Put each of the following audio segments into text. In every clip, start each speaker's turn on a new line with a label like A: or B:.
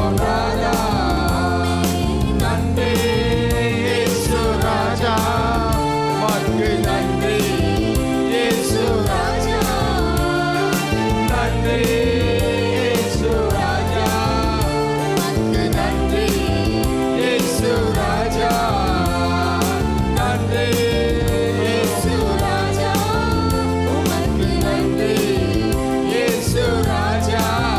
A: ராஜா நன்றி இயேசு ராஜா உமக்கு நன்றி இயேசு ராஜா நன்றி இயேசு ராஜா உமக்கு நன்றி இயேசு ராஜா நன்றி இயேசு ராஜா உமக்கு நன்றி இயேசு ராஜா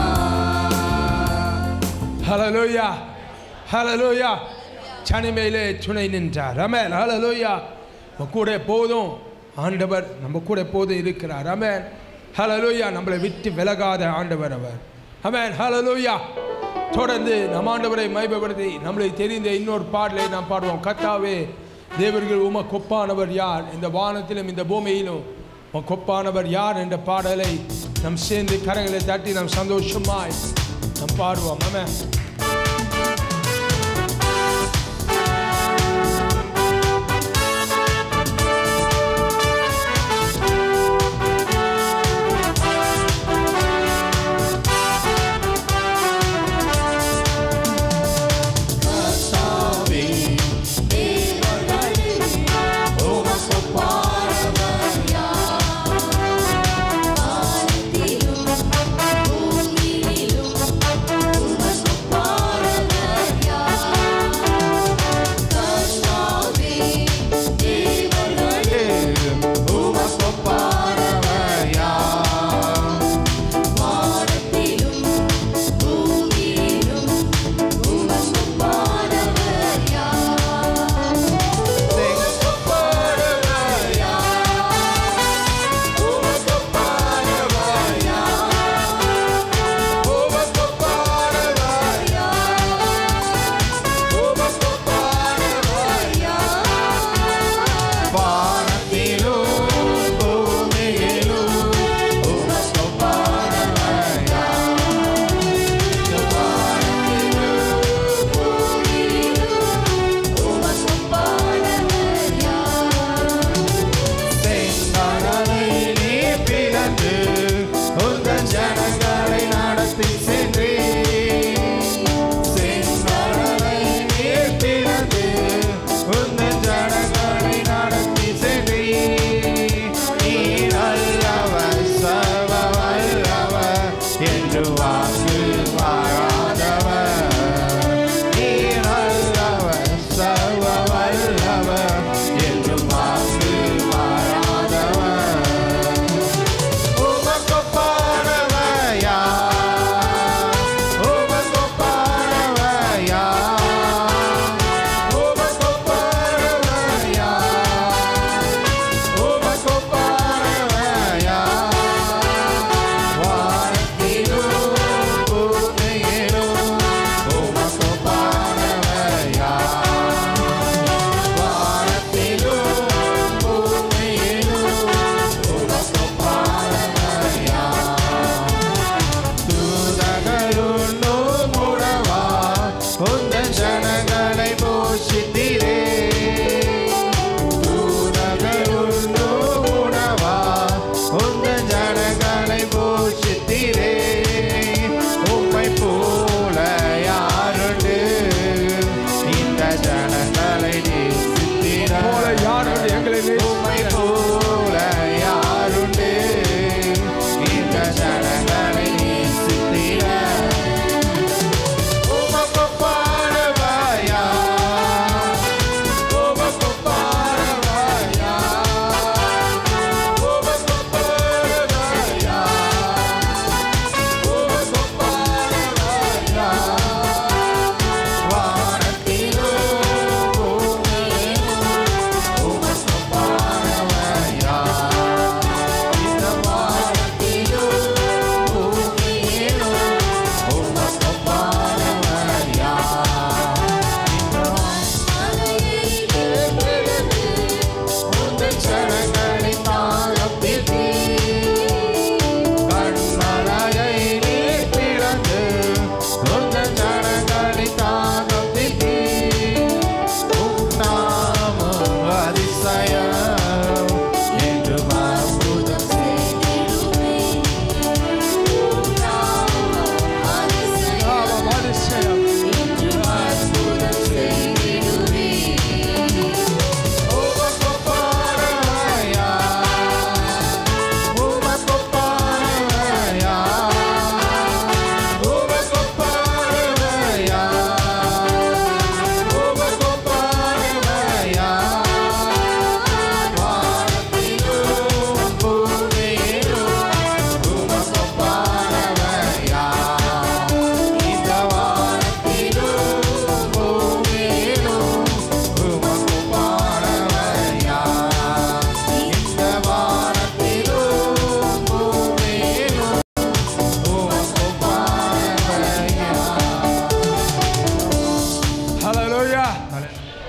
A: ஹalleluya ஹalleluya தனிமையிலே துணை நின்றார் அமேன் ஹalleluya நம்ம கூட போதும் ஆண்டவர் நம்ம கூட போதும் இருக்கிறார் அமேன் ஹalleluya நம்மளை விட்டு விலகாத ஆண்டவர் அவர் அமேன் ஹalleluya தொடர்ந்து நம் ஆண்டவரை மைபப்படுத்தி நம்மளை தெரிந்த இன்னொரு பாடலை நாம் பாடுவோம் கத்தாவே தேவர்கள் உம கொப்பானவர் யார் இந்த வானத்திலும் இந்த பூமியிலும் உம கொப்பானவர் யார் என்ற பாடலை நாம் சேர்ந்து கரங்களை தட்டி நாம் சந்தோஷமாய் நாம் பாடுவோம் ஆமென்
B: பூமியிலும் உமக்கு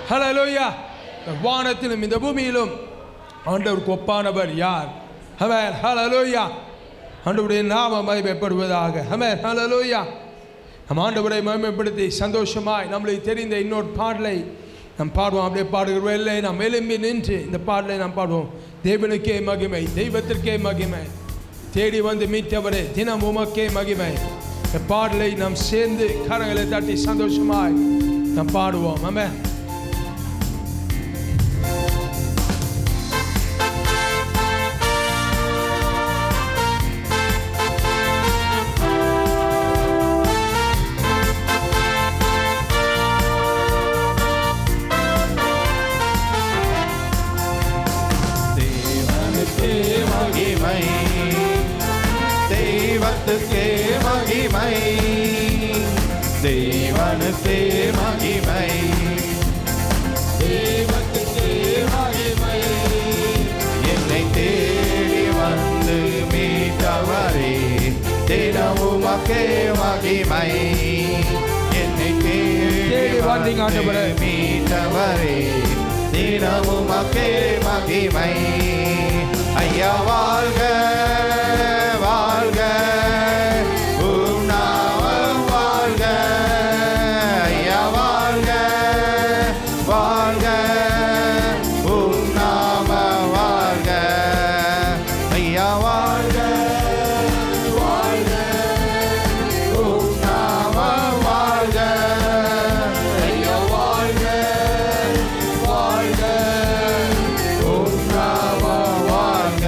A: ஹalleluya இந்த வானத்திலும் இந்த பூமியிலும் ஆண்டவருக்கு ஒப்பானவர் யார் அவன் ஹalleluya ஆண்டவருடைய நாம மகிமைப்படுவதாக அவன் ஹalleluya நம் ஆண்டவரை மகிமைப்படுத்தி சந்தோஷமாய் நம்மளுக்கு தெரிந்த இன்னொரு பாடலை நாம் பாடுவோம் அப்படியே பாடுகிற இல்லை நாம் எழும்பி நின்று இந்த பாடலை நாம் பாடுவோம் தேவனுக்கே மகிமை தெய்வத்திற்கே மகிமை தேடி வந்து மீட்டவரே தினம் உமக்கே மகிமை இந்த பாடலை நாம் சேர்ந்து கரங்களை தட்டி சந்தோஷமாய் நாம் பாடுவோம் ஆமென்
B: தேவனுக்கே மகிமை தெய்வத்துக்கே மகிமை தேவனுக்கே மகிமை தெய்வத்துக்கே மகிமை என்னை தேடி வந்து மீட்டவரே தினமும் மக்கே மகிமை என்னை
A: தேடி
B: தேடி
A: வந்தீங்க ஆண்டவரே.
B: மீட்டவரே தினமும் மக்கே மகிமை ஐயா வாழ்க வாழ்க உம் நாமம் வாழ்க ஐயா வாழ்க வாழ்க உம் நாமம் வாழ்க ஐயா வாழ்க வாழ்க உம் நாமம் வாழ்க ஐயா வாழ்க வாழ்க உம் நாமம் வாழ்க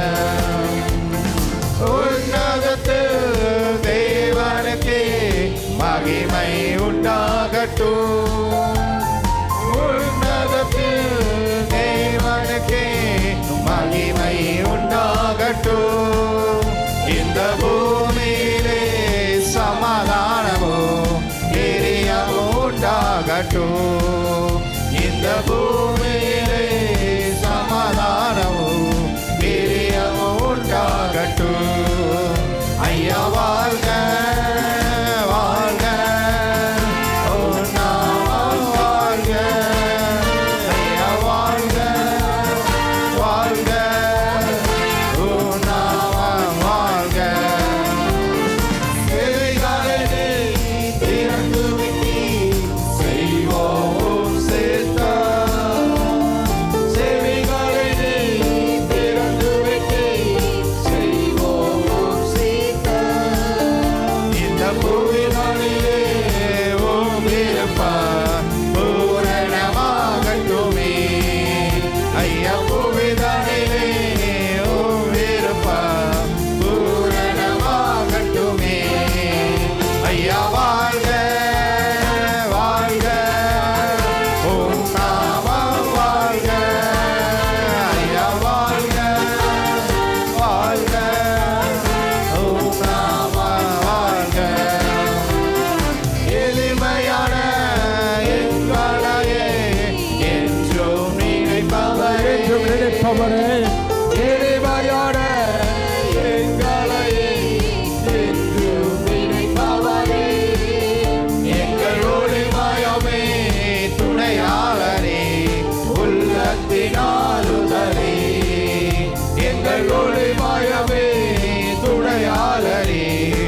B: உன்னதத்தில் தேவனுக்கே மகிமை உண்டாகட்டும் உன்னதத்தில் தேவனுக்கே மகிமை உண்டாகட்டும் இந்த பூமியிலே சமாதானமும் பிரியமும் உண்டாகட்டும் இந்த பூமியிலே சமாதானமும் பிரியமும் உண்டாகட்டும் ஐயா வாழ்க வாழ்க உன் நாமம் வாழ்க ஐயா வாழ்க வாழ்க உன் நாமம் வாழ்க செவிகளை திறந்து விட்டி செய்வோம் சேர்த்தான் செவிகளை திறந்து விட்டு செய்வோம் சேர்த்தான் இந்த பூவினாலே ஓம் விருப்பம் பூரணமாகட்டுமே ஐயா பூவிதானே ஓம் விருப்பம் பூரணமாகட்டுமே ஐயா வாழ்க வாழ்க ஓம் நாமம் வாழ்க ஐயா வாழ்க வாழ்க ஓம் நாமம் வாழ்க எளிமையான எங்களையே என்றும் நினைப்பவரே
A: என்றும் நினைப்பவரே எளிமையான
B: எங்களையே என்றும் நினைப்பவரே எங்கள் ஒளிமயமே துணையாளரே உள்ளத்தினாலுதரே எங்கள் ஒளிமயமே துணையாளரே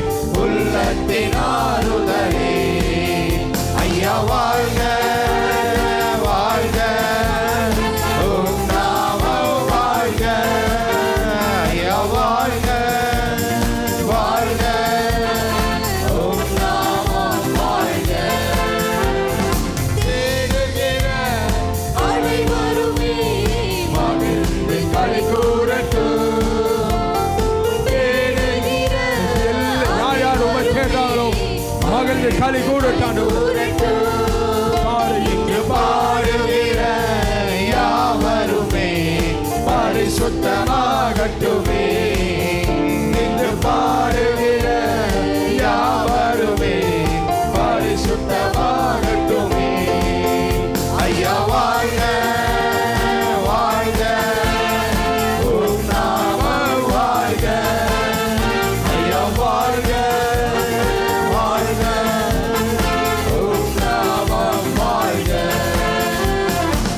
B: உள்ளத்தினாலுதரே ஐயா வாழ்க வாழ்க உம் நாமம் வாழ்க ஐயா வாழ்க வாழ்க உம் நாமம் வாழ்க தேடுகிற
C: அனைவருமே
B: மகிழ்ந்து களி கூறட்டும் தேடுகிற
A: யார் யார் உமை கேட்டாங்களோ மகிழ்ந்து களி கூடட்டாண்டு
B: இங்கு பாடுகிற யாவருமே பரிசுத்தமாகட்டுமே இங்கு பாடுகிற யாவருமே பரிசுத்தமாகட்டுமே ஐயா வாழ்க வாழ்க உம் நாமம் வாழ்க ஐயா வாழ்க வாழ்க உம் நாமம் வாழ்க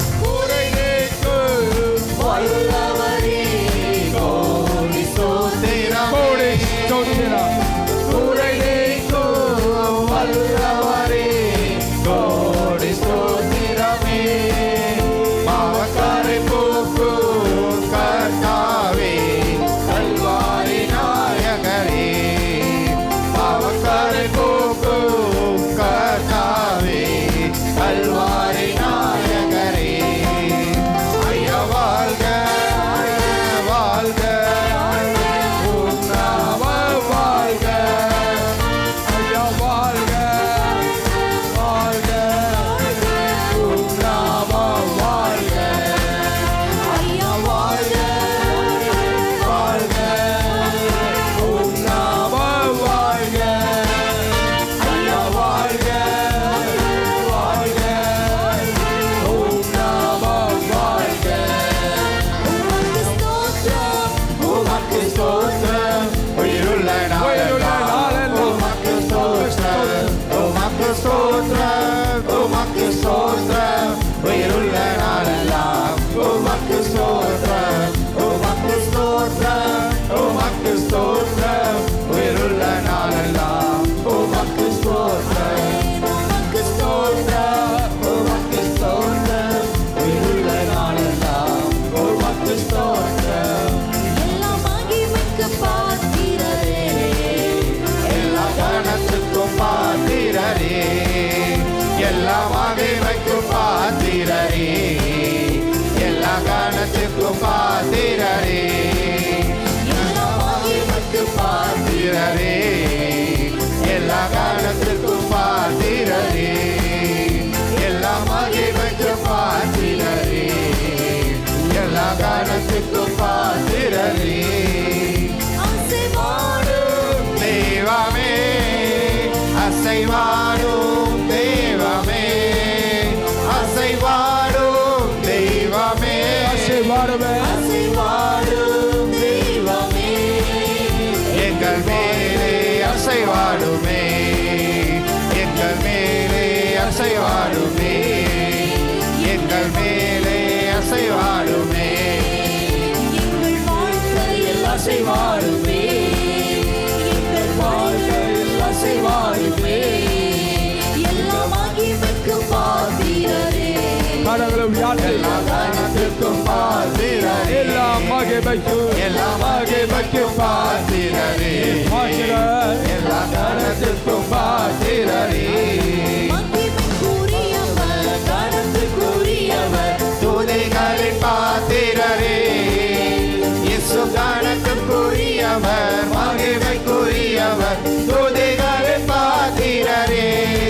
B: அசைவாடுமே எங்கள் மேலே அசைவாடுமே
C: எங்கள் வாழ்க்கையில் அசைவாடுமே எங்கள் வாழ்க்கையில் அசைவாடுமே எல்லா மகிமைக்கு பாத்திரரே
A: கரங்களை உயர்த்தி
B: எல்லா கணத்துக்கும் பாத்திரரே
A: எல்லா மகிமைக்கும்
B: எல்லா மகிமைக்கும் பாத்திரரே
A: பாத்திரர்.
B: எல்லா கணத்துக்கும் பாத்திரரே
C: மகிமைக்குரியவர் கணத்துக்குரியவர்
B: துதிகளின் பாத்திரரே இயேசு கணத்துக்குரியவர் மகிமைக்குரியவர் துதிகளின் பாத்திரரே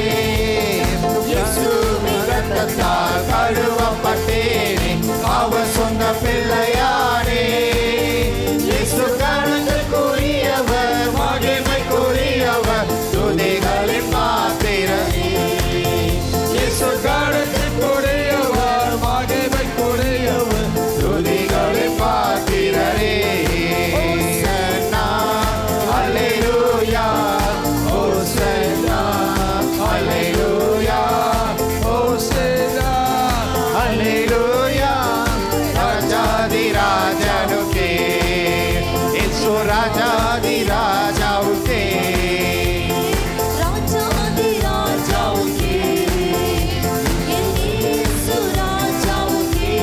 B: இயேசு ரத்தத்தால் கழுவப்பட்டேனே அவர் சொந்த பிள்ளையானே இயேசு கணத்துக்குரியவர் மகிமைக்குரியவர் துதிகளின் பாத்திரரே இயேசு கணத்துக்குரியவர் மகிமைக்குரியவர் துதிகளின் பாத்திரரே ஓசன்னா அல்லேலூயா ஓசன்னா அல்லேலூயா
A: ஓசேனா.
B: அல்லேலூயா ராஜாதி ராஜனுக்கே இயேசு ராஜாதி ராஜாவுக்கே
C: ராஜாதி ராஜாவுக்கே என் இயேசு ராஜாவுக்கே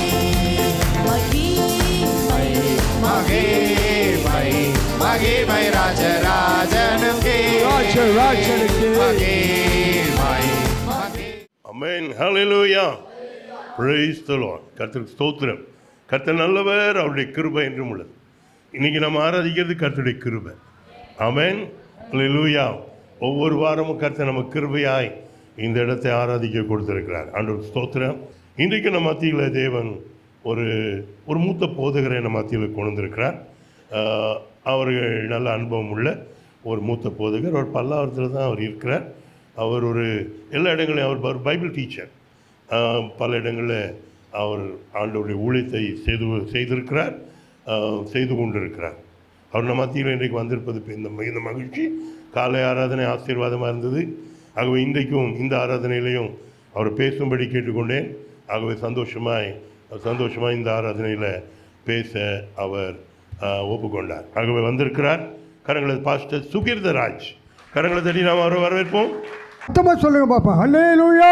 C: மகிமை
B: மகிமை மகிமை ராஜராஜனுக்கே
A: ராஜராஜனுக்கே.
B: மகிமை மகிமை
D: அமேன் ஹalleluya praise the lord கர்த்தருக்கு ஸ்தோத்திரம் கர்த்தர் நல்லவர் அவருடைய கிருபை என்றும் உள்ளது இன்னைக்கு நம்ம ஆராதிக்கிறது கர்த்தருடைய கிருபை அமேன் ஹalleluya ஒவ்வொரு வாரமும் கர்த்தர் நம்ம கிருபையாய் இந்த இடத்தை ஆராதிக்க கொடுத்திருக்கிறார் ஆண்டவர் ஸ்தோத்திரம் இன்றைக்கு நம்ம மத்தியில் தேவன் ஒரு ஒரு மூத்த போதகரை நம்ம மத்தியில் கொண்டு வந்திருக்கிறார் ஆஹ், அவர்கள் நல்ல அனுபவம் உள்ள ஒரு மூத்த போதகர் அவர் பல்லாவரத்தில் தான் அவர் இருக்கிறார் அவர் ஒரு எல்லா இடங்களையும் அவர் ஒரு பைபிள் டீச்சர் பல இடங்களில் அவர் ஆண்டவருடைய ஊழியத்தை செய்து செய்திருக்கிறார் ஆஹ், செய்து கொண்டிருக்கிறார் அவர் நம்ம மத்தியில் இன்றைக்கு வந்திருப்பது இப்ப இந்த மிகுந்த மகிழ்ச்சி காலை ஆராதனை ஆசீர்வாதமாக இருந்தது ஆகவே இன்றைக்கும் இந்த ஆராதனையிலையும் அவர் பேசும்படி கேட்டுக்கொண்டேன் ஆகவே சந்தோஷமாய் சந்தோஷமாய் இந்த ஆராதனையில் பேச அவர் ஆஹ், ஒப்புக்கொண்டார் ஆகவே வந்திருக்கிறார் கரங்களை பாஸ்டர் சுகீர்தராஜ் கரங்களை தட்டி நாம் அவரை வரவேற்போம்
E: சத்தமா சொல்லுங்க பாப்பா அல்லேலூயா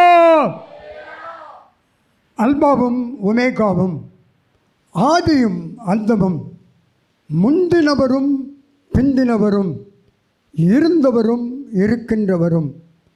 E: அல்பாவும் உமேகாவும் ஆதியும் அந்தமும் முந்தினவரும் பிந்தினவரும் இருந்தவரும் இருக்கின்றவரும்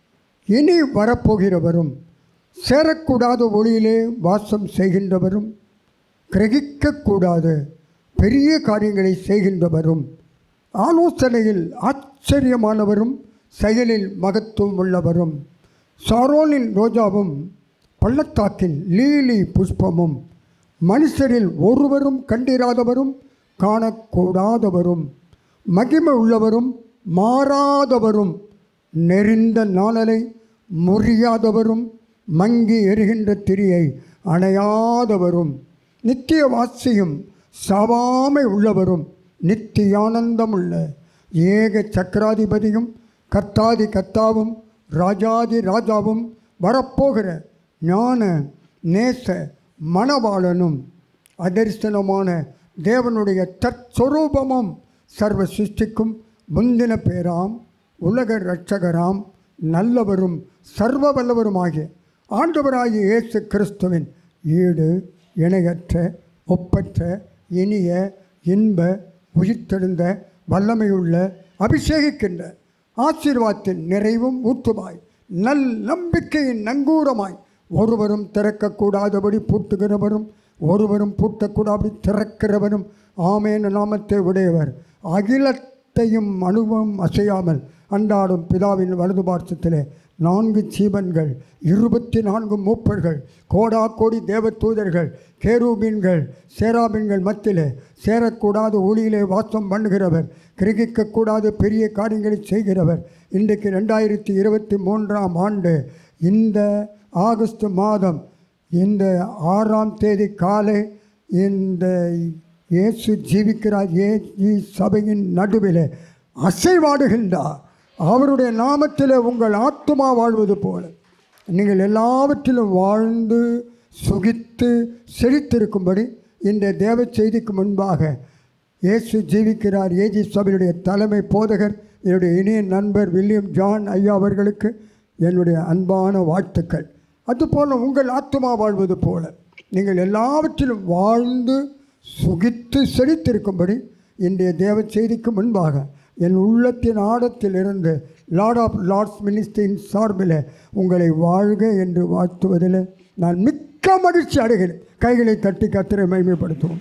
E: இனி வரப்போகிறவரும் சேரக்கூடாத ஒளியிலே வாசம் செய்கின்றவரும் கிரகிக்கக்கூடாத பெரிய காரியங்களை செய்கின்றவரும் ஆலோசனையில் ஆச்சரியமானவரும் செயலில் மகத்துவம் உள்ளவரும் சாரோனின் ரோஜாவும் பள்ளத்தாக்கின் லீலி புஷ்பமும் மனுஷரில் ஒருவரும் கண்டிராதவரும் காணக்கூடாதவரும் மகிமை உள்ளவரும் மாறாதவரும் நெறிந்த நாளலை முறியாதவரும் மங்கி எரிகின்ற திரியை அணையாதவரும் நித்திய வாசியும் சாவாமை உள்ளவரும் நித்தியானந்தமுள்ள ஏக சக்கராதிபதியும் கர்த்தாதி கர்த்தாவும் ராஜாதி ராஜாவும் வரப்போகிற ஞான நேச மணவாளனும் அதரிசனமான தேவனுடைய தற்சொரூபமும் சர்வ சிருஷ்டிக்கும் முந்தின பேராம் உலக இரட்சகராம் நல்லவரும் சர்வ வல்லவருமாகிய ஆண்டவராகிய இயேசு கிறிஸ்துவின் ஈடு இணையற்ற ஒப்பற்ற இனிய இன்ப உயிர்த்தெழுந்த வல்லமையுள்ள அபிஷேகிக்கின்ற ஆசீர்வாதத்தின் நிறைவும் ஊற்றுமாய் நல் நம்பிக்கையின் நங்கூரமாய் ஒருவரும் திறக்கக்கூடாதபடி பூட்டுகிறவரும் ஒருவரும் பூட்டக்கூடாதபடி திறக்கிறவரும் ஆமேன நாமத்தை உடையவர் அகிலத்தையும் அனுபவம் அசையாமல் அன்றாடும் பிதாவின் வலது பார்சத்திலே நான்கு ஜீவன்கள் இருபத்தி நான்கு மூப்பர்கள் கோடா கோடி தேவதூதர்கள் கேரூபீன்கள் சேராபீன்கள் மத்தியிலே சேரக்கூடாத ஒளியிலே வாசம் பண்ணுகிறவர் கிரகிக்கக்கூடாத பெரிய காரியங்களை செய்கிறவர் இன்றைக்கு ரெண்டாயிரத்தி இருபத்தி மூன்றாம் ஆண்டு இந்த ஆகஸ்ட் மாதம் இந்த ஆறாம் தேதி காலை இந்த இயேசு ஜீவிக்கிறார் ஏ சபையின் நடுவிலே அசைவாடுகின்றார் அவருடைய நாமத்தில் உங்கள் ஆத்துமா வாழ்வது போல நீங்கள் எல்லாவற்றிலும் வாழ்ந்து சுகித்து செழித்திருக்கும்படி இந்த தேவ செய்திக்கு முன்பாக இயேசு ஜீவிக்கிறார் ஏஜி சபையுடைய தலைமை போதகர் என்னுடைய இனிய நண்பர் வில்லியம் ஜான் ஐயா அவர்களுக்கு என்னுடைய அன்பான வாழ்த்துக்கள் அதுபோல் உங்கள் ஆத்மா வாழ்வது போல நீங்கள் எல்லாவற்றிலும் வாழ்ந்து சுகித்து செழித்திருக்கும்படி இன்றைய தேவ செய்திக்கு முன்பாக என் உள்ளத்தின் ஆழத்திலிருந்து லார்ட் ஆஃப் லார்ட்ஸ் மினிஸ்டரின் சார்பில் உங்களை வாழ்க என்று வாழ்த்துவதில் நான் மிக்க மகிழ்ச்சி அடைகிறேன் கைகளை தட்டி கத்திரை மகிமைப்படுத்துவோம்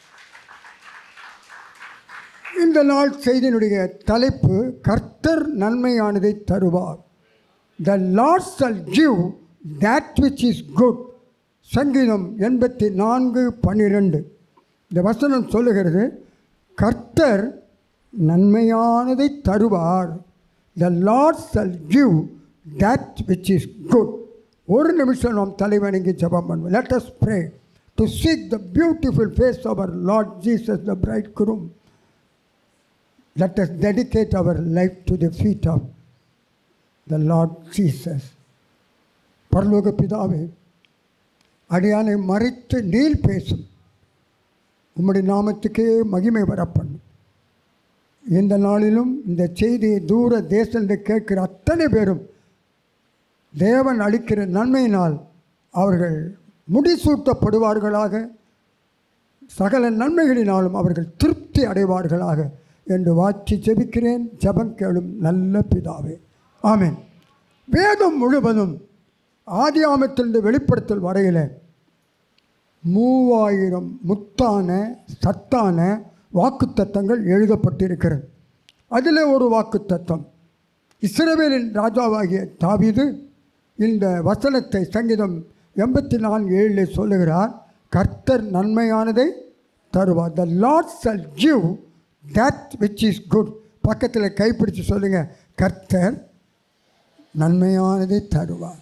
E: இந்த நாள் செய்தியினுடைய தலைப்பு கர்த்தர் நன்மையானதை தருவார் the lord shall give that which is good சங்கீதம் எண்பத்தி நான்கு பன்னிரெண்டு இந்த வசனம் சொல்லுகிறது கர்த்தர் நன்மையானதை தருவார் the lord shall give that which is good ஒரு நிமிஷம் நாம் தலைவணங்கி ஜெபம் பண்ணுவோம் let us pray to seek the beautiful face of our Lord Jesus the bridegroom let us dedicate our life to the feet of the Lord Jesus. பரலோக பிதாவே அடியானை மறைத்து நீல் பேசும் உம்முடைய நாமத்துக்கே மகிமை வரப்பண்ணும் இந்த நாளிலும் இந்த செய்தியை தூர தேசத்தில் கேட்கிற அத்தனை பேரும் தேவன் அளிக்கிற நன்மையினால் அவர்கள் முடிசூட்டப்படுவார்களாக சகல நன்மைகளினாலும் அவர்கள் திருப்தி அடைவார்களாக என்று வாற்றி ஜெபிக்கிறேன் ஜெபம் கேளும் நல்ல பிதாவே ஆமென் வேதம் முழுவதும் ஆதியாமத்திலிருந்து வெளிப்படுத்தல் வரையில் மூவாயிரம் முத்தான சத்தான வாக்குத்தத்தங்கள் எழுதப்பட்டிருக்கிறது அதில் ஒரு வாக்குத்தத்தம் இஸ்ரவேலின் ராஜாவாகிய தாவீது இந்த வசனத்தை சங்கீதம் எண்பத்தி நான்கு ஏழில் சொல்லுகிறார் கர்த்தர் நன்மையானதை தருவார் the lord shall give that which is good பக்கத்தில் கைப்பிடிச்சு சொல்லுங்க கர்த்தர் நன்மையானதை தருவார்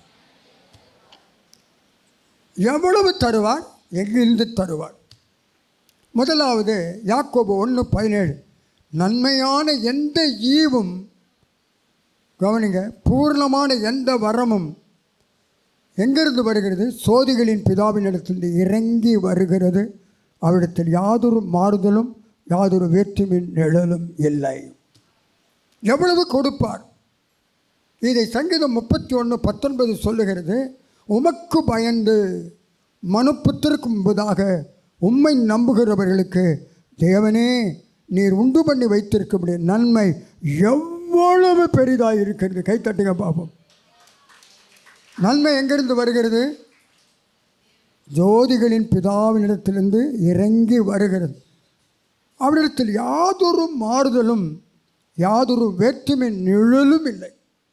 E: எவ்வளவு தருவார் எங்கிருந்து தருவார் முதலாவது யாக்கோபு ஒன்று பதினேழு நன்மையான எந்த ஈவும் கவனிங்க பூர்ணமான எந்த வரமும் எங்கிருந்து வருகிறது சோதிகளின் பிதாவினிடத்திலிருந்து இறங்கி வருகிறது அவரிடத்தில் யாதொரு மாறுதலும் யாதொரு வேற்றுமின் நிழலும் இல்லை எவ்வளவு கொடுப்பார் இதை சங்கீதம் முப்பத்தி ஒன்று பத்தொன்பது சொல்லுகிறது உமக்கு பயந்து மனுப்புத்திற்கு முன்பதாக உம்மை நம்புகிறவர்களுக்கு தேவனே நீர் உண்டு பண்ணி வைத்திருக்கக்கூடிய நன்மை எவ்வளவு பெரிதாக இருக்கிறது கைத்தட்டுங்க பார்ப்போம் நன்மை எங்கிருந்து வருகிறது ஜோதிகளின் பிதாவினிடத்திலிருந்து இறங்கி வருகிறது அவரிடத்தில் யாதொரு மாறுதலும் யாதொரு வேற்றுமை நிழலும் இல்லை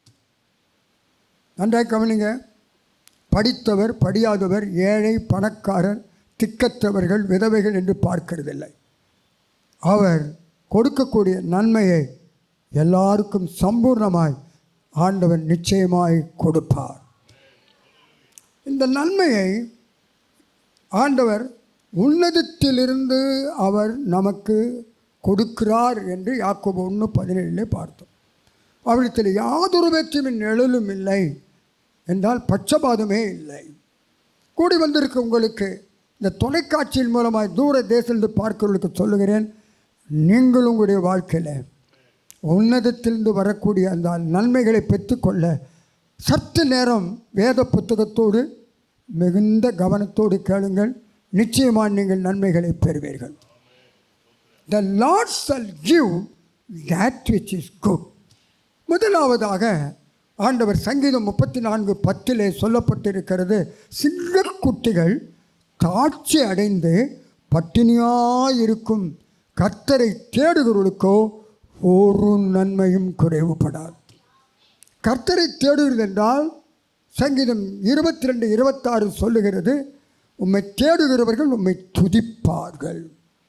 E: நன்றாக கவனிங்க படித்தவர் படியாதவர் ஏழை பணக்காரர் திக்கற்றவர்கள் விதவைகள் என்று பார்க்கிறதில்லை அவர் கொடுக்கக்கூடிய நன்மையை எல்லாருக்கும் சம்பூர்ணமாய் ஆண்டவர் நிச்சயமாய் கொடுப்பார் இந்த நன்மையை ஆண்டவர் உன்னதத்திலிருந்து அவர் நமக்கு கொடுக்கிறார் என்று யாக்கோபு ஒன்று பதினேழிலே பார்த்தோம் அவரிடத்தில் யாதொரு வெற்றியின் நிழலும் இல்லை என்றால் பட்சபாதமே இல்லை கூடி வந்திருக்க உங்களுக்கு இந்த தொலைக்காட்சியின் மூலமாய் தூர தேசத்திலிருந்து பார்க்கிறவர்களுக்கு சொல்லுகிறேன் நீங்கள் உங்களுடைய வாழ்க்கையில் உன்னதத்திலிருந்து வரக்கூடிய அந்த நன்மைகளை பெற்றுக்கொள்ள சற்று நேரம் வேத புத்தகத்தோடு மிகுந்த கவனத்தோடு கேளுங்கள் நிச்சயமாக நீங்கள் நன்மைகளை பெறுவீர்கள் the lord shall give that which is good முதலாவதாக ஆண்டவர் சங்கீதம் முப்பத்தி நான்கு பத்திலே சொல்லப்பட்டிருக்கிறது சிங்கக்குட்டிகள் தாட்சி அடைந்து பட்டினியாயிருக்கும் கர்த்தரை தேடுகிறவர்களுக்கோ ஒரு நன்மையும் குறைவுபடாது கர்த்தரை தேடுகிறது என்றால் சங்கீதம் இருபத்தி ரெண்டு இருபத்தாறு சொல்லுகிறது உம்மை தேடுகிறவர்கள் உம்மை துதிப்பார்கள்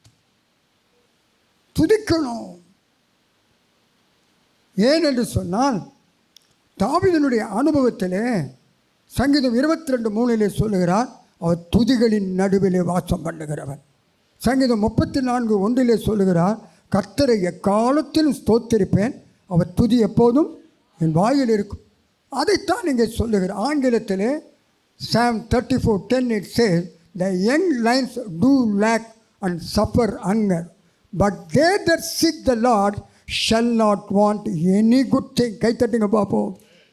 E: துதிக்கணும் ஏன் என்று சொன்னால் தாவீதனுடைய அனுபவத்திலே சங்கீதம் இருபத்தி ரெண்டு மூணிலே சொல்லுகிறார் அவர் துதிகளின் நடுவிலே வாசம் பண்ணுகிறவன் சங்கீதம் முப்பத்தி நான்கு ஒன்றிலே சொல்லுகிறார் கர்த்தரை எக்காலத்திலும் ஸ்தோத்திருப்பேன் அவர் துதி எப்போதும் என் வாயில் இருக்கும் அதைத்தான் இங்கே சொல்லுகிற ஆங்கிலத்திலே psalm thirty four ten it says the young lions do lack and suffer hunger but they that seek the lord shall not want any good thing கைத்தட்டுங்க பார்ப்போம்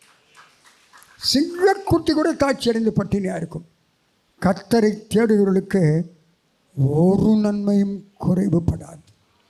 E: சிங்கக்குட்டி கூட காட்சி அடைந்து பட்டினியாக இருக்கும் கர்த்தரை தேடுகிறவர்களுக்கு ஒரு நன்மையும் குறைவுபடாது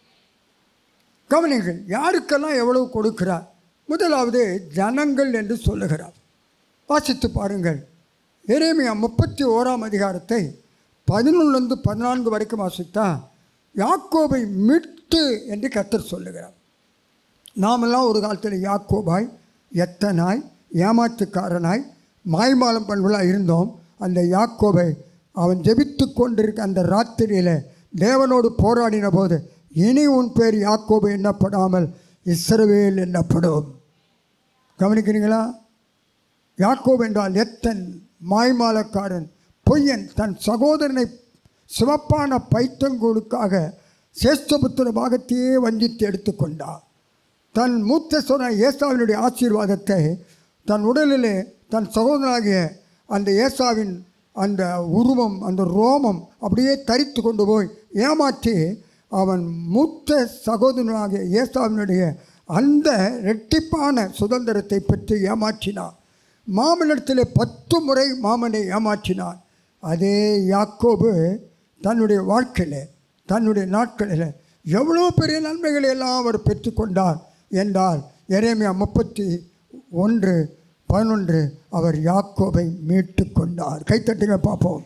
E: கவனிங்கள் யாருக்கெல்லாம் எவ்வளவு கொடுக்கிறார் முதலாவது ஜனங்கள் என்று சொல்லுகிறார் வாசித்து பாருங்கள் எரேமியா முப்பத்தி ஓராம் அதிகாரத்தை பதினொன்றுலேருந்து பதினான்கு வரைக்கும் வாசித்தா யாக்கோபை மீட்டு என்று கர்த்தர் சொல்லுகிறார் நாமெல்லாம் ஒரு காலத்தில் யாக்கோபாய் எத்தனாய் ஏமாற்றுக்காரனாய் மாய்மாலம் பண்புலாக இருந்தோம் அந்த யாக்கோபை அவன் ஜெபித்து கொண்டிருக்க அந்த ராத்திரியில் தேவனோடு போராடின போது இனி உன் பேர் யாக்கோபு எண்ணப்படாமல் இஸ்ரவேல் எண்ணப்படும் கவனிக்கிறீங்களா யாக்கோப் என்றால் எத்தன் மாய்மாலக்காரன் பொய்யன் தன் சகோதரனை சிவப்பான பைத்தங்கூழுக்காக சேஷ்டபுத்திர பாகத்தையே வஞ்சித்து எடுத்துக்கொண்டார் தன் மூத்த சொன்ன ஏசாவினுடைய ஆசீர்வாதத்தை தன் உடலிலே தன் சகோதரனாகிய அந்த ஏசாவின் அந்த உருவம் அந்த ரோமம் அப்படியே தரித்து கொண்டு போய் ஏமாற்றி அவன் மூத்த சகோதரனாகிய ஏசாவினுடைய அந்த ரெட்டிப்பான சுதந்திரத்தை பெற்று ஏமாற்றினான் மாமனிடத்தில் பத்து முறை மாமனை ஏமாற்றினான் அதே யாக்கோபு தன்னுடைய வாழ்க்கையில் தன்னுடைய நாட்களில் எவ்வளோ பெரிய நன்மைகளை எல்லாம் அவர் பெற்றுக்கொண்டார் என்றால் எரேமியா முப்பத்தி ஒன்று பதினொன்று அவர் யாக்கோபை மீட்டு கொண்டார் கைத்தட்டுங்க பார்ப்போம்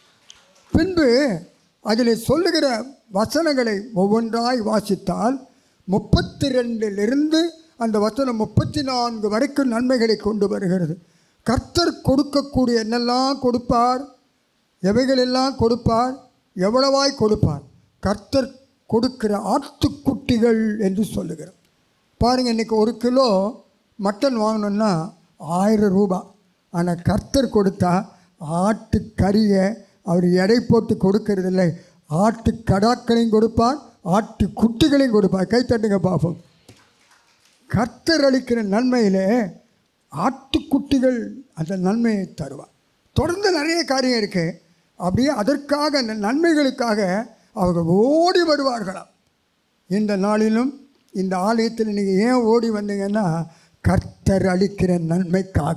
E: பின்பு அதில் சொல்லுகிற வசனங்களை ஒவ்வொன்றாய் வாசித்தால் முப்பத்தி ரெண்டிலிருந்து அந்த வசனம் முப்பத்தி நான்கு வரைக்கும் நன்மைகளை கொண்டு வருகிறது கர்த்தர் கொடுக்கக்கூடிய என்னெல்லாம் கொடுப்பார் எவைகளெல்லாம் கொடுப்பார் எவ்வளவாய் கொடுப்பார் கர்த்தர் கொடுக்கிற ஆட்டுக்குட்டிகள் என்று சொல்லுகிறார் பாருங்கள் இன்றைக்கி ஒரு கிலோ மட்டன் வாங்கணுன்னா ஆயிரம் ரூபாய் ஆனால் கர்த்தர் கொடுத்தா ஆட்டு கறியை அவர் எடை போட்டு கொடுக்கறதில்லை ஆட்டு கடாக்களையும் கொடுப்பார் ஆட்டு குட்டிகளையும் கொடுப்பார் கைத்தட்டுங்க பார்ப்போம் கர்த்தர் அளிக்கிற நன்மையிலே ஆட்டுக்குட்டிகள் அந்த நன்மையை தருவார் தொடர்ந்து நிறைய காரியம் இருக்குது அப்படியே அதற்காக அந்த நன்மைகளுக்காக அவர்கள் ஓடி வருவார்களாம் இந்த நாளிலும் இந்த ஆலயத்தில் நீங்கள் ஏன் ஓடி வந்தீங்கன்னா கர்த்தர் அளிக்கிற நன்மைக்காக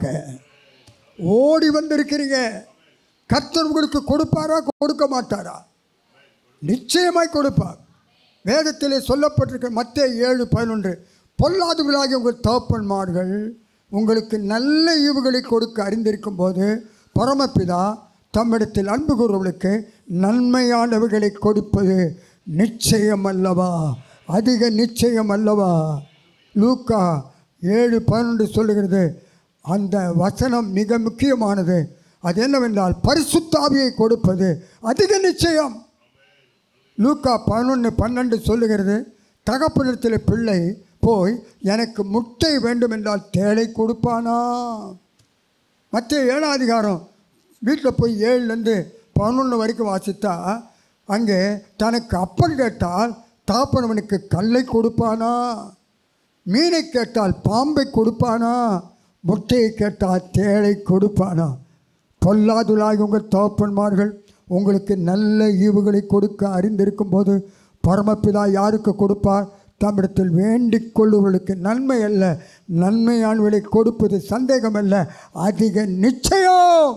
E: ஓடி வந்திருக்கிறீங்க கர்த்தர் உங்களுக்கு கொடுப்பாரா கொடுக்க மாட்டாரா நிச்சயமாய் கொடுப்பார் வேதத்திலே சொல்லப்பட்டிருக்க மத்திய ஏழு பதினொன்று பொல்லாதவர்களாகிய உங்கள் தகப்பன்மார்கள் உங்களுக்கு நல்ல ஈவுகளை கொடுக்க அறிந்திருக்கும் போது பரமபிதா தம்மிடத்தில் அன்பு கூறுவர்களுக்கு நன்மையானவர்களை கொடுப்பது நிச்சயம் அல்லவா அதிக நிச்சயம் அல்லவா லூக்கா ஏழு பதினொன்று சொல்லுகிறது அந்த வசனம் மிக முக்கியமானது அது என்னவென்றால் பரிசுத்தாவியை கொடுப்பது அதிக நிச்சயம் லூக்கா பதினொன்று பன்னெண்டு சொல்லுகிறது தகப்பனிடத்தில் பிள்ளை போய் எனக்கு முட்டை வேண்டும் என்றால் தேளை கொடுப்பானா மற்ற ஏழாம் அதிகாரம் வீட்டில் போய் ஏழுலேருந்து பதினொன்று வரைக்கும் வாசித்தா அங்கே தனக்கு அப்பன் கேட்டால் தாப்பனவனுக்கு கல்லை கொடுப்பானா மீனை கேட்டால் பாம்பை கொடுப்பானா முட்டையை கேட்டால் தேளை கொடுப்பானா பொல்லாதுலாகி உங்கள் தகப்பன்மார்கள் உங்களுக்கு நல்ல ஈவுகளை கொடுக்க அறிந்திருக்கும் போது பரமபிதா யாருக்கு கொடுப்பார் தம்மிடத்தில் வேண்டிக் கொள்ளுவர்களுக்கு நன்மை அல்ல நன்மையானவர்களை கொடுப்பது சந்தேகம் அல்ல அதிக நிச்சயம்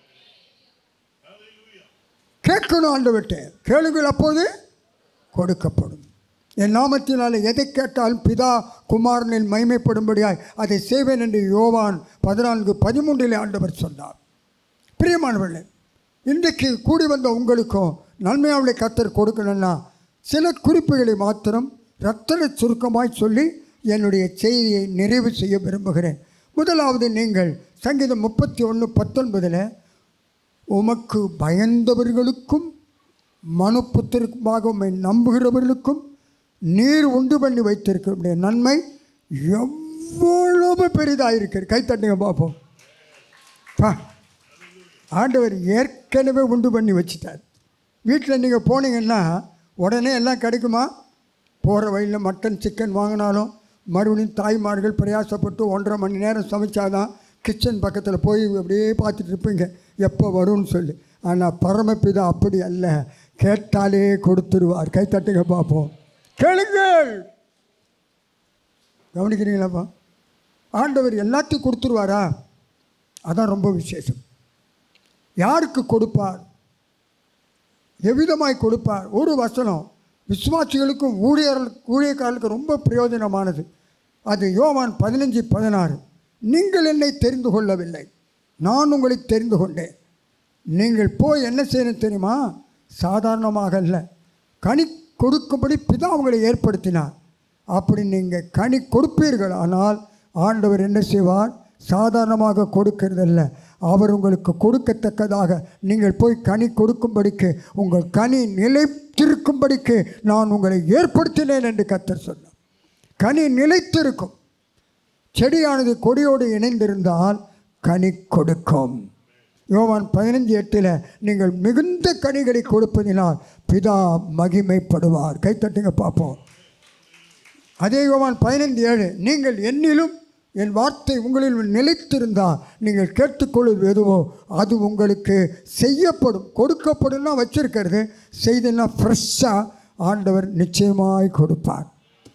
E: கேட்கணும் ஆண்டவர்கிட்ட கேளுங்கள் அப்போது கொடுக்கப்படும் என் நாமத்தினாலே எதை கேட்டாலும் பிதா குமாரனில் மைமைப்படும்படியாய் அதை செய்வேன் என்று யோவான் பதினான்கு பதிமூன்றிலே ஆண்டவர் சொன்னார் பிரியமானவர்களே இன்றைக்கு கூடி வந்த உங்களுக்கும் நன்மையாவளை கத்தர் கொடுக்கணும்னா சில குறிப்புகளை மாத்திரம் ரத்தன சுருக்கமாய் சொல்லி என்னுடைய செய்தியை நிறைவு செய்ய விரும்புகிறேன் முதலாவது நீங்கள் சங்கீதம் முப்பத்தி ஒன்று பத்தொன்பதில் உமக்கு பயந்தவர்களுக்கும் மனுப்புத்திற்குமாக உம்மை நம்புகிறவர்களுக்கும் நீர் உண்டு பண்ணி வைத்திருக்கிற நன்மை எவ்வளவு பெரிதாக இருக்கிறது கைத்தட்டுங்க பார்ப்போம் பா ஆண்டவர் ஏற்கனவே உண்டு பண்ணி வச்சுட்டார் வீட்டில் நீங்கள் போனீங்கன்னா உடனே எல்லாம் கிடைக்குமா போகிற வழியில் மட்டன் சிக்கன் வாங்கினாலும் மறுபடியும் தாய்மார்கள் பிரயாசப்பட்டு ஒன்றரை மணி நேரம் சமைச்சாதான் கிச்சன் பக்கத்தில் போய் அப்படியே பார்த்துட்டு இருப்பீங்க எப்போ வரும்னு சொல்லி ஆனால் பரமபிதா அப்படி அல்ல கேட்டாலே கொடுத்துருவார் கை தட்டுங்க பார்ப்போம் கேளுங்கள் கவனிக்கிறீங்களாப்பா ஆண்டவர் எல்லாத்தையும் கொடுத்துருவாரா அதான் ரொம்ப விசேஷம் யாருக்கு கொடுப்பார் எவ்விதமாய் கொடுப்பார் ஒரு வசனம் விசுவாசிகளுக்கும் ஊழியர் ஊழியக்காரர்களுக்கும் ரொம்ப பிரயோஜனமானது அது யோவான் பதினஞ்சு பதினாறு நீங்கள் என்னை தெரிந்து கொள்ளவில்லை நான் உங்களை தெரிந்து கொண்டேன் நீங்கள் போய் என்ன செய்யணும் தெரியுமா சாதாரணமாக அல்ல கனி கொடுக்கும்படி பிதா உங்களை ஏற்படுத்தினார் அப்படி நீங்கள் கனி கொடுப்பீர்கள் ஆனால் ஆண்டவர் என்ன செய்வார் சாதாரணமாக கொடுக்கறதல்ல அவர் உங்களுக்கு கொடுக்கத்தக்கதாக நீங்கள் போய் கனி கொடுக்கும்படிக்கு உங்கள் கனி நிலைத்திருக்கும்படிக்கு நான் உங்களை ஏற்படுத்தினேன் என்று கத்தர் சொன்னார் கனி நிலைத்திருக்கும் செடியானது கொடியோடு இணைந்திருந்தால் கனி கொடுக்கும் யோவான் பதினஞ்சு எட்டில் நீங்கள் மிகுந்த கனிகளை கொடுப்பதினால் பிதா மகிமைப்படுவார் கைத்தட்டுங்க பார்ப்போம் அதே யோவான் பதினைந்து ஏழு நீங்கள் என்னிலும் என் வார்த்தை உங்களில் நிலைத்திருந்தால் நீங்கள் கேட்டுக்கொள்வது எதுவோ அது உங்களுக்கு செய்யப்படும் கொடுக்கப்படும்னா வச்சிருக்கிறது செய்துன்னா ஃப்ரெஷ்ஷாக ஆண்டவர் நிச்சயமாய் கொடுப்பார்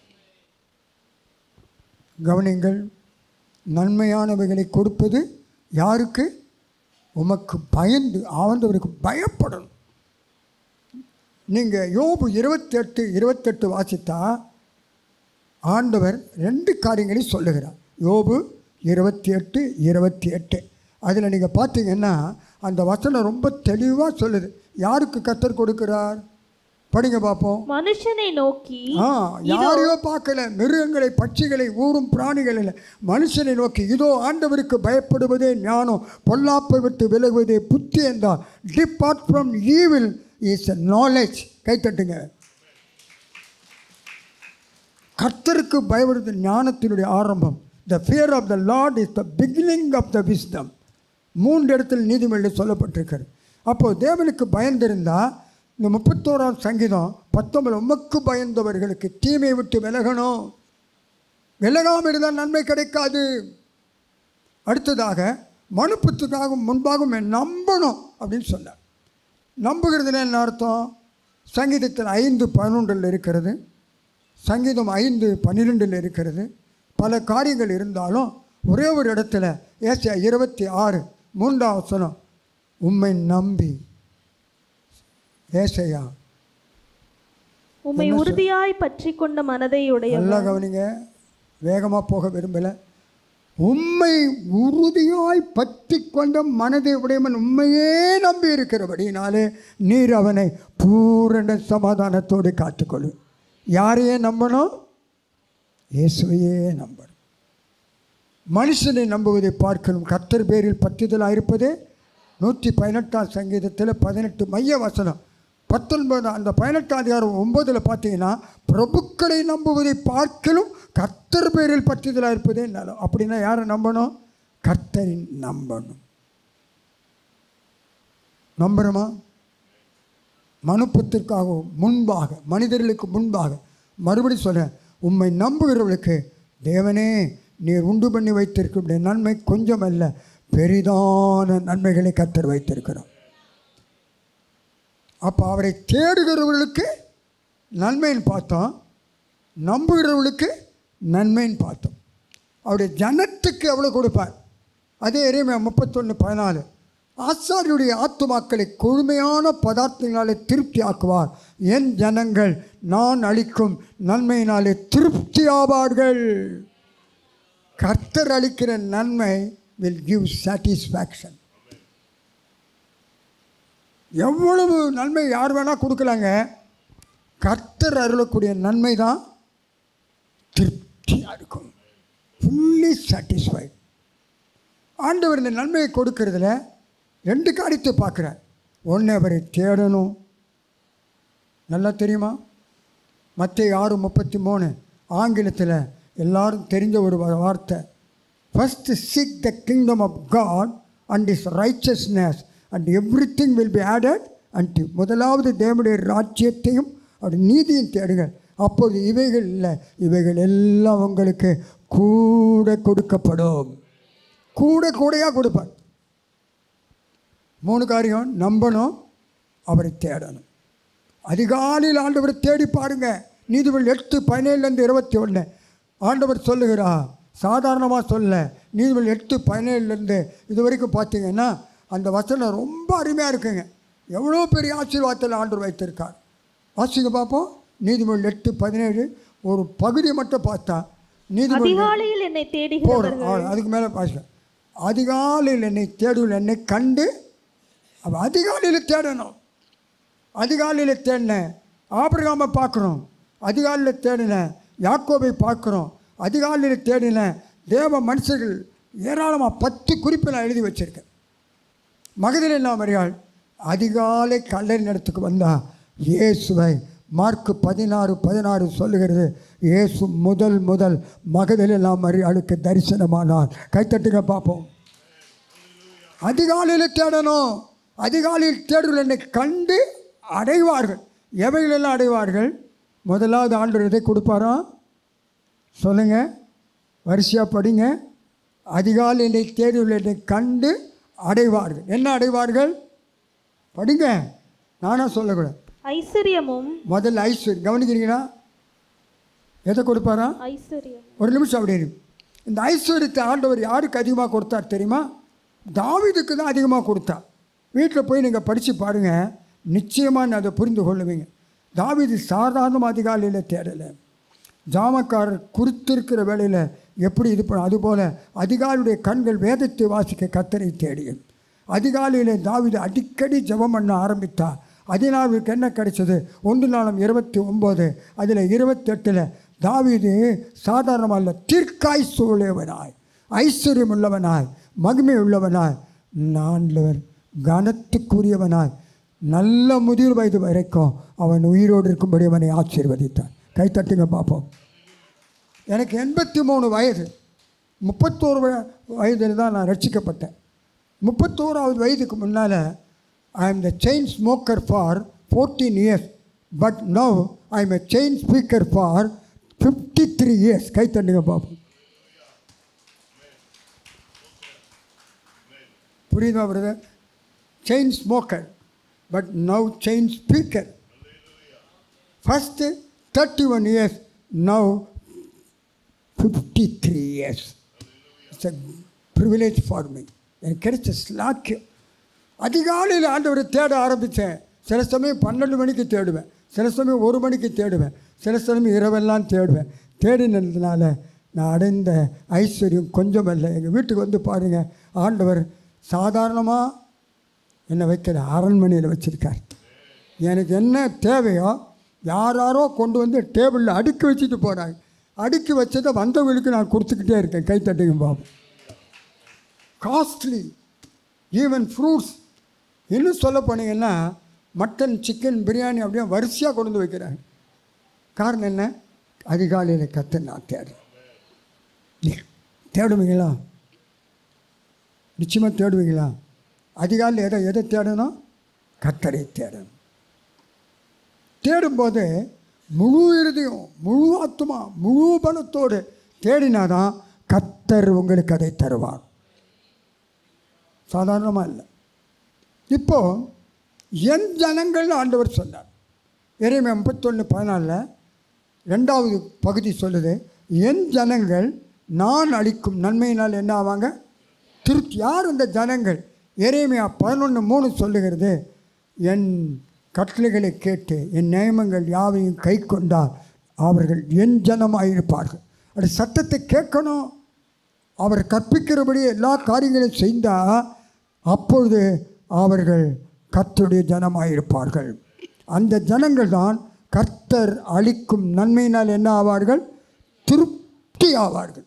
E: கவனிங்கள் நன்மையானவைகளை கொடுப்பது யாருக்கு உமக்கு பயந்து ஆண்டவருக்கு பயப்படணும் நீங்கள் யோபு இருபத்தெட்டு இருபத்தெட்டு வாசித்தா ஆண்டவர் ரெண்டு காரியங்களை சொல்லுகிறார் யோபு இருபத்தி எட்டு இருபத்தி எட்டு அதில் நீங்கள் பார்த்தீங்கன்னா அந்த வசனம் ரொம்ப தெளிவாக சொல்லுது யாருக்கு கத்தர் கொடுக்கிறார் படிங்க பார்ப்போம்
C: மனுஷனை நோக்கி
E: ஆ யாரையோ பார்க்கல மிருகங்களை பட்சிகளை ஊரும் பிராணிகள் இல்லை மனுஷனை நோக்கி இதோ ஆண்டவருக்கு பயப்படுவதே ஞானம் பொல்லாப்பை விட்டு விலகுவதே புத்தி என்றால் depart from evil is a knowledge கைத்தட்டுங்க கர்த்தருக்கு பயப்படுவது ஞானத்தினுடைய ஆரம்பம் the fear of the lord is the beginning of the wisdom மூன்று இடத்தில் நீதிமொழியில் சொல்லப்பட்டிருக்கிறது அப்போது தேவனுக்கு பயந்திருந்தால் இந்த முப்பத்தோராம் சங்கீதம் பத்தொன்பது உமக்கு பயந்தவர்களுக்கு தீமையை விட்டு விலகணும் விலகாமல் இருந்தால் நன்மை கிடைக்காது அடுத்ததாக மனுப்புத்துக்காக முன்பாகவும் நம்பணும் அப்படின்னு சொன்னார் நம்புகிறதுனா என்ன அர்த்தம் சங்கீதத்தில் ஐந்து பதினொன்றில் இருக்கிறது சங்கீதம் ஐந்து பன்னிரெண்டில் இருக்கிறது பல காரியங்கள் இருந்தாலும் ஒரே ஒரு இடத்துல ஏசியா இருபத்தி ஆறு மூன்றாம் வசனம் உம்மை நம்பி ஏசையா
C: உம்மை உறுதியாய் பற்றி கொண்ட மனதை
E: நல்லா
C: உடையவர்
E: கவனிங்க வேகமாக போக விரும்பலை உம்மை உறுதியாய் பற்றி கொண்ட மனதை உடையவன் உண்மையே நம்பி இருக்கிறபடினாலே நீர் அவனை பூரண சமாதானத்தோடு காத்துக்கொள்ளு யாரையே நம்பணும் இயேசுவையே நம்பணும் மனுஷனை நம்புவதை பார்க்கணும் கர்த்தர் பேரில் பற்றுதலாக இருப்பதே நூற்றி பதினெட்டாம் சங்கீதத்தில் பதினெட்டு மைய வசனம் பத்தொன்பது அந்த பதினெட்டாம் அதிகாரம் ஒன்பதில் பார்த்தீங்கன்னா பிரபுக்களை நம்புவதை பார்க்கலும் கர்த்தர் பேரில் பற்றுதலாக இருப்பதே நலம் அப்படின்னா யாரை நம்பணும் கர்த்தரின் நம்பணும் நம்புகிறோமா மனுப்பத்திற்காகவும் முன்பாக மனிதர்களுக்கு முன்பாக மறுபடி சொல்கிறேன் உம்மை நம்புகிறவர்களுக்கு தேவனே நீர் உண்டு பண்ணி வைத்திருக்கிற நன்மை கொஞ்சம் அல்ல பெரிதான நன்மைகளை கத்தர் வைத்திருக்கிறோம் அப்போ அவரை தேடுகிறவர்களுக்கு நன்மைன்னு பார்த்தோம் நம்புகிறவர்களுக்கு நன்மைன்னு பார்த்தோம் அவருடைய ஜனத்துக்கு எவ்வளோ கொடுப்பார் அதே எரிமை முப்பத்தொன்று பதினாலு ஆசாரியுடைய ஆத்துமாக்களை கொழுமையான பதார்த்தங்களாலே திருப்தி ஆக்குவார் என் ஜனங்கள் நான் அளிக்கும் நன்மையினாலே திருப்தி ஆவார்கள் கர்த்தர் அளிக்கிற நன்மை வில் கிவ் சாட்டிஸ்ஃபேக்ஷன் எவ்வளவு நன்மை யார் வேணால் கொடுக்கலாங்க கர்த்தர் அருளக்கூடிய நன்மை தான் திருப்தியாக இருக்கும் ஃபுல்லி சாட்டிஸ்ஃபைட் ஆண்டவர் இந்த நன்மையை கொடுக்கறதுல ரெண்டு காரியத்தை பார்க்குறார் ஒன்று அவரை தேடணும் நல்லா தெரியுமா மற்ற ஆறு முப்பத்தி மூணு ஆங்கிலத்தில் எல்லாரும் தெரிஞ்ச ஒரு வா- வார்த்தை first seek the kingdom of God and is righteousness and everything will be added and முதலாவது தேவனுடைய ராஜ்யத்தையும் அவருடைய நீதியும் தேடுங்கள் அப்போது இவைகள் இல்லை இவைகள் எல்லாம் உங்களுக்கு கூட கொடுக்கப்படும் கூட கூடையாக கொடுப்பார் மூணு காரியம் நம்பணும் அவரை தேடணும் அதிகாலையில் ஆண்டவரை தேடி பாருங்க நீதிபதி எட்டு பதினேழுலேருந்து இருபத்தி ஒன்று ஆண்டவர் சொல்லுகிறா சாதாரணமாக சொல்ல நீதிபதி எட்டு பதினேழுலேருந்து இது வரைக்கும் பார்த்தீங்கன்னா அந்த வசனம் ரொம்ப அருமையாக இருக்குங்க எவ்வளோ பெரிய ஆசீர்வாதத்தில் ஆண்டவர் வைத்திருக்கார் வாசிங்க பார்ப்போம் நீதிமொழி எட்டு பதினேழு ஒரு பகுதி மட்டும் பார்த்தா நீதிமொழி
C: அதிகாலையில் என்னை
E: போகிறோம்
C: தேடுகிறவர்கள்
E: அவ்வளோ. அதுக்கு மேலே வாசிக்க அதிகாலையில் என்னை தேடுவில் என்னை கண்டு அப்போ அதிகாலையில் தேடணும் அதிகாலையில் தேடினேன் ஆபிரகாமை பார்க்குறோம் அதிகாலையில் தேடினேன் யாக்கோபை பார்க்குறோம் அதிகாலையில் தேடினேன் தேவ மனுஷர்கள் ஏராளமாக பத்து குறிப்பு நான் எழுதி வச்சுருக்கேன் மகதிலே மறியாள் அதிகாலை கல்லறை இடத்துக்கு வந்தா இயேசுவை மார்க்கு பதினாறு பதினாறு சொல்லுகிறது இயேசு முதல் முதல் மகதிலெல்லாம் மறியாளுக்கு தரிசனமானார் கைத்தட்டுங்க பார்ப்போம் அதிகாலையில் தேடணும் அதிகாலையில் தேடுதல் என்னை கண்டு அடைவார்கள் எவைகளெல்லாம் அடைவார்கள் முதலாவது ஆண்டு எதை கொடுப்பாரா சொல்லுங்க வரிசையாக படிங்க அதிகாலை என்னை தேடுதல் என்னை கண்டு அடைவார்கள் என்ன அடைவார்கள் படிங்க நானா சொல்லக்கூடாது
C: ஐஸ்வர்யமும்
E: முதல்ல ஐஸ்வர்யம் கவனிக்கிறீங்களா எதை கொடுப்பாரா
C: ஐஸ்வர்யம்
E: ஒரு நிமிஷம் அப்படி இரு. இந்த ஐஸ்வர்யத்தை ஆண்டவர் யாருக்கு அதிகமாக கொடுத்தார் தெரியுமா தாவீதுக்கு தான் அதிகமாக கொடுத்தார் வீட்டில் போய் நீங்கள் படித்து பாருங்கள் நிச்சயமாக நான் அதை புரிந்து கொள்ளுவீங்க தாவீது சாதாரண அதிகாலையில் தேடலை ஜாமக்காரர் குறித்திருக்கிற வேளையில் எப்படி இது பண்ண அதுபோல் அதிகாரியுடைய கண்கள் வேதத்தை வாசிக்க கத்தரை தேடியும் அதிகாலையில் தாவீது அடிக்கடி ஜெபம் பண்ண ஆரம்பித்தார் அதனால் அவருக்கு என்ன கிடைச்சது ஒன்று நாளும் இருபத்தி ஒம்பது அதில் இருபத்தெட்டில் தாவீது சாதாரணமாக இல்லை தீர்க்காய்சு உள்ளவனாய் ஐஸ்வர்யம் உள்ளவனாய் மகிமை உள்ளவனாய் நான்லவர் கனத்துக்குரியவனாய் நல்ல முதிர் வயது வரைக்கும் அவன் உயிரோடு இருக்கும்படி அவனை ஆசீர்வதித்தான் கைத்தட்டுங்க பார்ப்போம் எனக்கு எண்பத்தி மூணு வயது முப்பத்தோரு வய- வயதில் தான் நான் ரட்சிக்கப்பட்டேன் முப்பத்தோராவது வயதுக்கு முன்னால் I am the chain smoker for fourteen years but now I am a chain speaker for fifty three years கைத்தட்டுங்க பார்ப்போம் புரியுதா brother chain smoker but now chain speaker first thirty one years now fifty three years it's a privilege for me எனக்கு கிடைச்ச ஸ்லாக்கியம் அதிகாலையில் ஆண்டவரை தேட ஆரம்பித்தேன் சில சமயம் பன்னெண்டு மணிக்கு தேடுவேன் சில சமயம் ஒரு மணிக்கு தேடுவேன் சில சமயம் இரவெல்லாம் தேடுவேன் தேடினதுனால நான் அடைந்த ஐஸ்வர்யம் கொஞ்சம் இல்லை எங்கள் வீட்டுக்கு வந்து பாருங்கள் ஆண்டவர் சாதாரணமாக என்னை வைக்கிற அரண்மனையில் வச்சுருக்கார் எனக்கு என்ன தேவையோ யாராரோ கொண்டு வந்து டேபிளில் அடுக்கி வச்சுட்டு போகிறாங்க அடுக்கி வச்சதை வந்தவங்களுக்கு நான் கொடுத்துக்கிட்டே இருக்கேன் கைத்தட்டுங்க பாபு காஸ்ட்லி ஈவன் ஃப்ரூட்ஸ் இன்னும் சொல்ல போனீங்கன்னா மட்டன் சிக்கன் பிரியாணி அப்படியே வரிசையாக கொண்டு வந்து வைக்கிறாங்க காரணம் என்ன அதிகாலையில் கற்று நான் தேடுறேன் நீ தேடுவீங்களா நிச்சயமாக தேடுவீங்களா அதிகாலையில் எதை எதை தேடணும் கத்தரை தேடணும் தேடும்போது முழு இறுதியும் முழு ஆத்துமா முழு பலத்தோடு தேடினாதான் கத்தர் உங்களுக்கு அதை தருவார் சாதாரணமாக இல்லை இப்போ என் ஜனங்கள் ஆண்டவர் சொன்னார் இறைமை ஐம்பத்தொன்று பதினாலில் ரெண்டாவது பகுதி சொல்லுது என் ஜனங்கள் நான் அளிக்கும் நன்மையினால் என்ன ஆவாங்க திருப்தி யார் இந்த ஜனங்கள் எரேமியா பதினொன்று மூணு சொல்லுகிறது என் கட்டளைகளை கேட்டு என் நியமங்கள் யாவையும் கை கொண்டால் அவர்கள் என் ஜனமாக இருப்பார்கள் அது சட்டத்தை கேட்கணும் அவர் கற்பிக்கிறபடி எல்லா காரியங்களையும் செய்தால் அப்பொழுது அவர்கள் கர்த்தருடைய ஜனமாக இருப்பார்கள் அந்த ஜனங்கள் தான் கர்த்தர் அளிக்கும் நன்மையினால் என்ன ஆவார்கள் திருப்தி ஆவார்கள்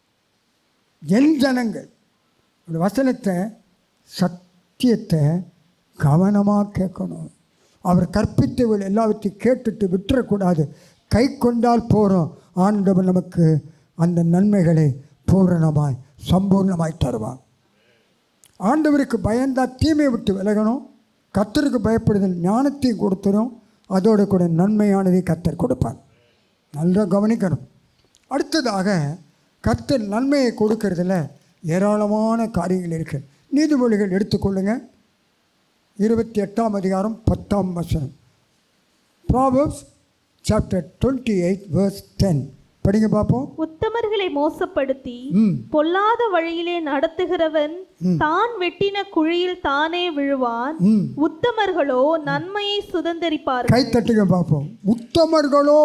E: என் ஜனங்கள் அந்த வசனத்தை சத்தியத்தை கவனமாக கேட்கணும் அவர் கற்பித்தவர்கள் எல்லாவற்றையும் கேட்டுட்டு விட்டுறக்கூடாது கை கொண்டால் போகிறோம் ஆண்டவர் நமக்கு அந்த நன்மைகளை பூரணமாய் சம்பூர்ணமாய் தருவார் ஆண்டவருக்கு பயந்தா தீமையை விட்டு விலகணும் கத்தருக்கு பயப்படுதல் ஞானத்தையும் கொடுத்துரும் அதோடு கூட நன்மையானதை கத்தர் கொடுப்பார் நல்லா கவனிக்கணும் அடுத்ததாக கர்த்தர் நன்மையை கொடுக்கறதுல ஏராளமான காரியங்கள் இருக்கு நீதிமொழிகள் எடுத்துக்கொள்ளுங்க இருபத்தி எட்டாம் அதிகாரம் பத்தாம் வசனம் proverbs chapter twenty eight verse ten படிங்க பார்ப்போம்
C: உத்தமர்களை மோசப்படுத்தி
E: ம்
C: பொல்லாத வழியிலே நடத்துகிறவன் தான் வெட்டின குழியில் தானே விழுவான்
E: ம்
C: உத்தமர்களோ நன்மையை சுதந்தரிப்பார்கள்
E: கை தட்டுங்க பார்ப்போம் உத்தமர்களோ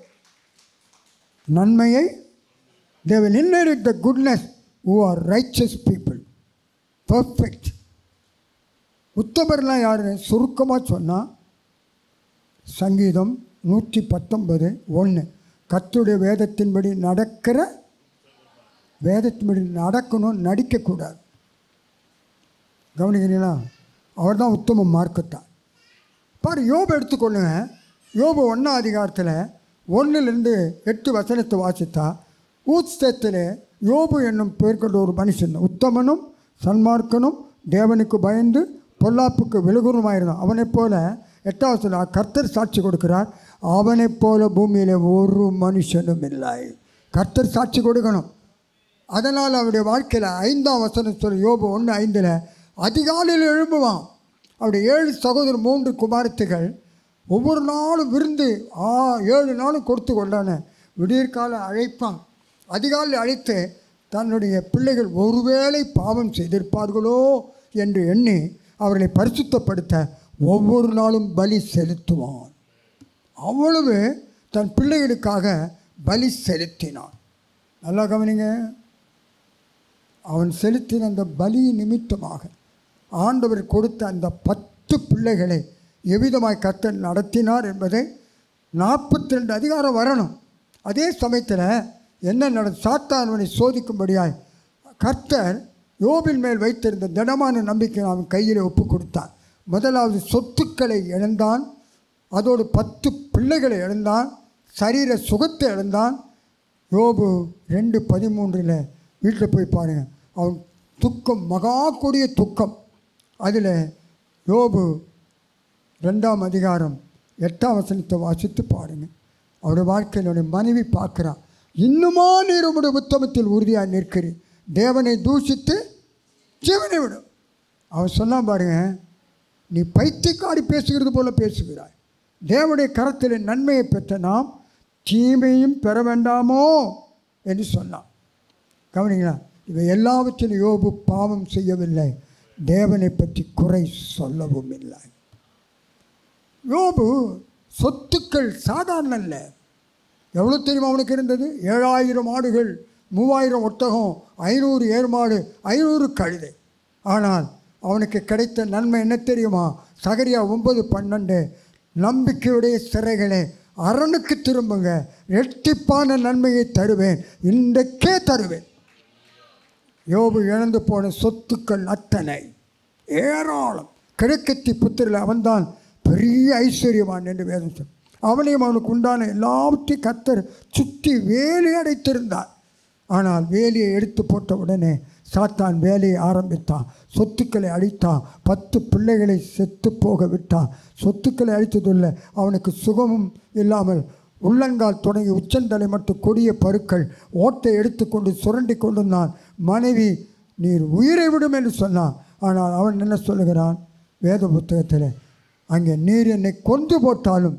E: நன்மையை they will inherit the goodness who are righteous people perfect உத்தமர்லாம் யாரு சுருக்கமாக சொன்னால் சங்கீதம் நூற்றி பத்தொன்பது ஒன்று கர்த்தருடைய வேதத்தின்படி நடக்கிற வேதத்தின்படி நடக்கணும் நடிக்கக்கூடாது கவனிக்கிறீங்களா அவர் தான் உத்தம மார்க்கத்தான் பாரு யோபு எடுத்துக்கொள்ளுங்க யோபு ஒன்றாம் அதிகாரத்தில் ஒன்றிலிருந்து எட்டு வசனத்தை வாசித்தா ஊத்ஸ்தத்தில் யோபு என்னும் பேர் கொண்ட ஒரு மனுஷன் உத்தமனும் சன்மார்க்கனும் தேவனுக்கு பயந்து பொல்லாப்புக்கு விழுகுறமாயிருந்தான் அவனைப் போல எட்டாவது சொல்ல கர்த்தர் சாட்சி கொடுக்கிறார் அவனைப் போல பூமியில் ஒரு மனுஷனும் இல்லை கர்த்தர் சாட்சி கொடுக்கணும் அதனால் அவருடைய வாழ்க்கையில் ஐந்தாம் வசனம் சொல்லி யோபு ஒன்று ஐந்தில் அதிகாலையில் எழும்புவான் அவருடைய ஏழு சகோதரர் மூன்று குமாரத்துகள் ஒவ்வொரு நாளும் விருந்து ஆ ஏழு நாளும் கொடுத்து கொண்டான விடியற்கால அழைப்பான் அதிகாலையில் அழைத்து தன்னுடைய பிள்ளைகள் ஒருவேளை பாவம் செய்திருப்பார்களோ என்று எண்ணி அவர்களை பரிசுத்தப்படுத்த ஒவ்வொரு நாளும் பலி செலுத்துவான் அவ்வளவு தன் பிள்ளைகளுக்காக பலி செலுத்தினான் நல்லா கவனிங்க அவன் செலுத்தின அந்த பலி நிமித்தமாக ஆண்டவர் கொடுத்த அந்த பத்து பிள்ளைகளை எவ்விதமாய் கர்த்தர் நடத்தினார் என்பதை நாற்பத்தி ரெண்டு அதிகாரம் வரணும் அதே சமயத்தில் என்ன நட சாத்தானவனை சோதிக்கும்படியாய் கர்த்தர் யோபின் மேல் வைத்திருந்த திடமான நம்பிக்கை அவன் கையில் ஒப்பு கொடுத்தான் முதலாவது சொத்துக்களை இழந்தான் அதோடு பத்து பிள்ளைகளை இழந்தான் சரீர சுகத்தை இழந்தான் யோபு ரெண்டு பதிமூன்றில் வீட்டில் போய் பாருங்கள் அவன் துக்கம் மகா கொடிய துக்கம் அதில் யோபு ரெண்டாம் அதிகாரம் எட்டாம் வசனத்தை வாசித்து பாருங்க அவருடைய வாழ்க்கையினுடைய மனைவி பார்க்குறான் இன்னுமா நீர் உம்முடைய உத்தமத்தில் உறுதியாக நிற்கிறீர் தேவனை தூஷித்து ஜீவனை விடும் அவன் சொன்னான் பாருங்க நீ பைத்தியக்காரி பேசுகிறது போல பேசுகிறாய் தேவனுடைய கரத்தில் நன்மையை பெற்ற நாம் தீமையும் பெற வேண்டாமோ என்று சொன்னான் கவனிங்களா இவை எல்லாவற்றிலும் யோபு பாவம் செய்யவில்லை தேவனை பற்றி குறை சொல்லவும் இல்லை யோபு சொத்துக்கள் சாதாரண அல்ல எவ்வளோ தெரியுமா அவனுக்கு இருந்தது ஏழாயிரம் ஆடுகள் மூவாயிரம் ஒட்டகம் ஐநூறு ஏர்மாடு ஐநூறு கழுதை ஆனால் அவனுக்கு கிடைத்த நன்மை என்ன தெரியுமா சகரியா ஒன்பது பன்னெண்டு நம்பிக்கையுடைய சிறைகளே அரணுக்கு திரும்புங்க ரெட்டிப்பான நன்மையை தருவேன் இன்றைக்கே தருவேன் யோபு இழந்து போன சொத்துக்கள் அத்தனை ஏராளம் கிழக்கத்தி புத்திரில் அவன்தான் பெரிய ஐஸ்வர்யவான் என்று வேதம் சொல் அவனையும் அவனுக்கு உண்டான எல்லாவற்றையும் கத்தர் சுற்றி வேலி அடைத்திருந்தான் ஆனால் வேலியை எடுத்து போட்ட உடனே சாத்தான் வேலையை ஆரம்பித்தான் சொத்துக்களை அழித்தான் பத்து பிள்ளைகளை செத்து போக விட்டான் சொத்துக்களை அழித்ததில்லை அவனுக்கு சுகமும் இல்லாமல் உள்ளங்கால் தொடங்கி உச்சந்தலை மட்டும் கொடிய பருக்கள் ஓட்டை எடுத்துக்கொண்டு சுரண்டி கொண்டிருந்தான் மனைவி நீர் உயிரை விடும் என்று சொன்னான் ஆனால் அவன் என்ன சொல்லுகிறான் வேத புத்தகத்தில் அங்கே நீர் என்னை கொன்று போட்டாலும்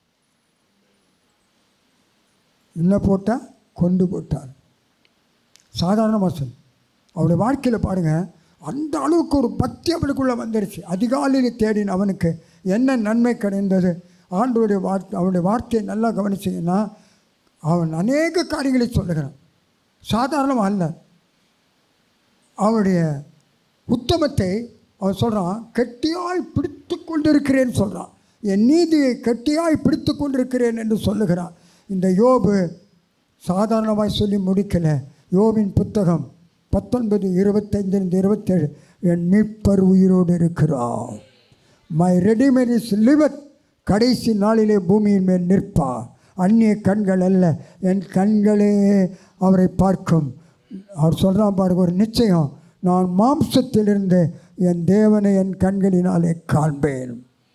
E: என்ன போட்டால் கொண்டு போட்டால் சாதாரண மாசம் அவருடைய வாழ்க்கையில் பாருங்கள் அந்த அளவுக்கு ஒரு பக்தி அவனுக்குள்ளே வந்துருச்சு அதிகாலையில் தேடின அவனுக்கு என்ன நன்மை கிடைந்தது ஆண்டோடைய வார்த்தை அவனுடைய வார்த்தையை நல்லா கவனிச்சிங்கன்னா அவன் அநேக காரியங்களை சொல்லுகிறான் சாதாரணமாக அல்ல அவனுடைய உத்தமத்தை அவன் சொல்கிறான் கெட்டியாய் பிடித்து கொண்டிருக்கிறேன்னு சொல்கிறான் என் நீதியை கெட்டியாய் பிடித்து கொண்டிருக்கிறேன் என்று சொல்லுகிறான் இந்த யோபு சாதாரணமாய் சொல்லி முடிக்கலை யோபின் புத்தகம் பத்தொன்பது இருபத்தைந்திலிருந்து இருபத்தேழு என் மீட்பர் உயிரோடு இருக்கிறார் மை ரெடிமேட் இஸ் லிவத் கடைசி நாளிலே பூமியின் மேல் நிற்பார் அந்நிய கண்கள் அல்ல என் கண்களே அவரை பார்க்கும் அவர் சொல்கிறான் பாருங்க ஒரு நிச்சயம் நான் மாம்சத்திலிருந்து என் தேவனை என் கண்களினாலே காண்பேன்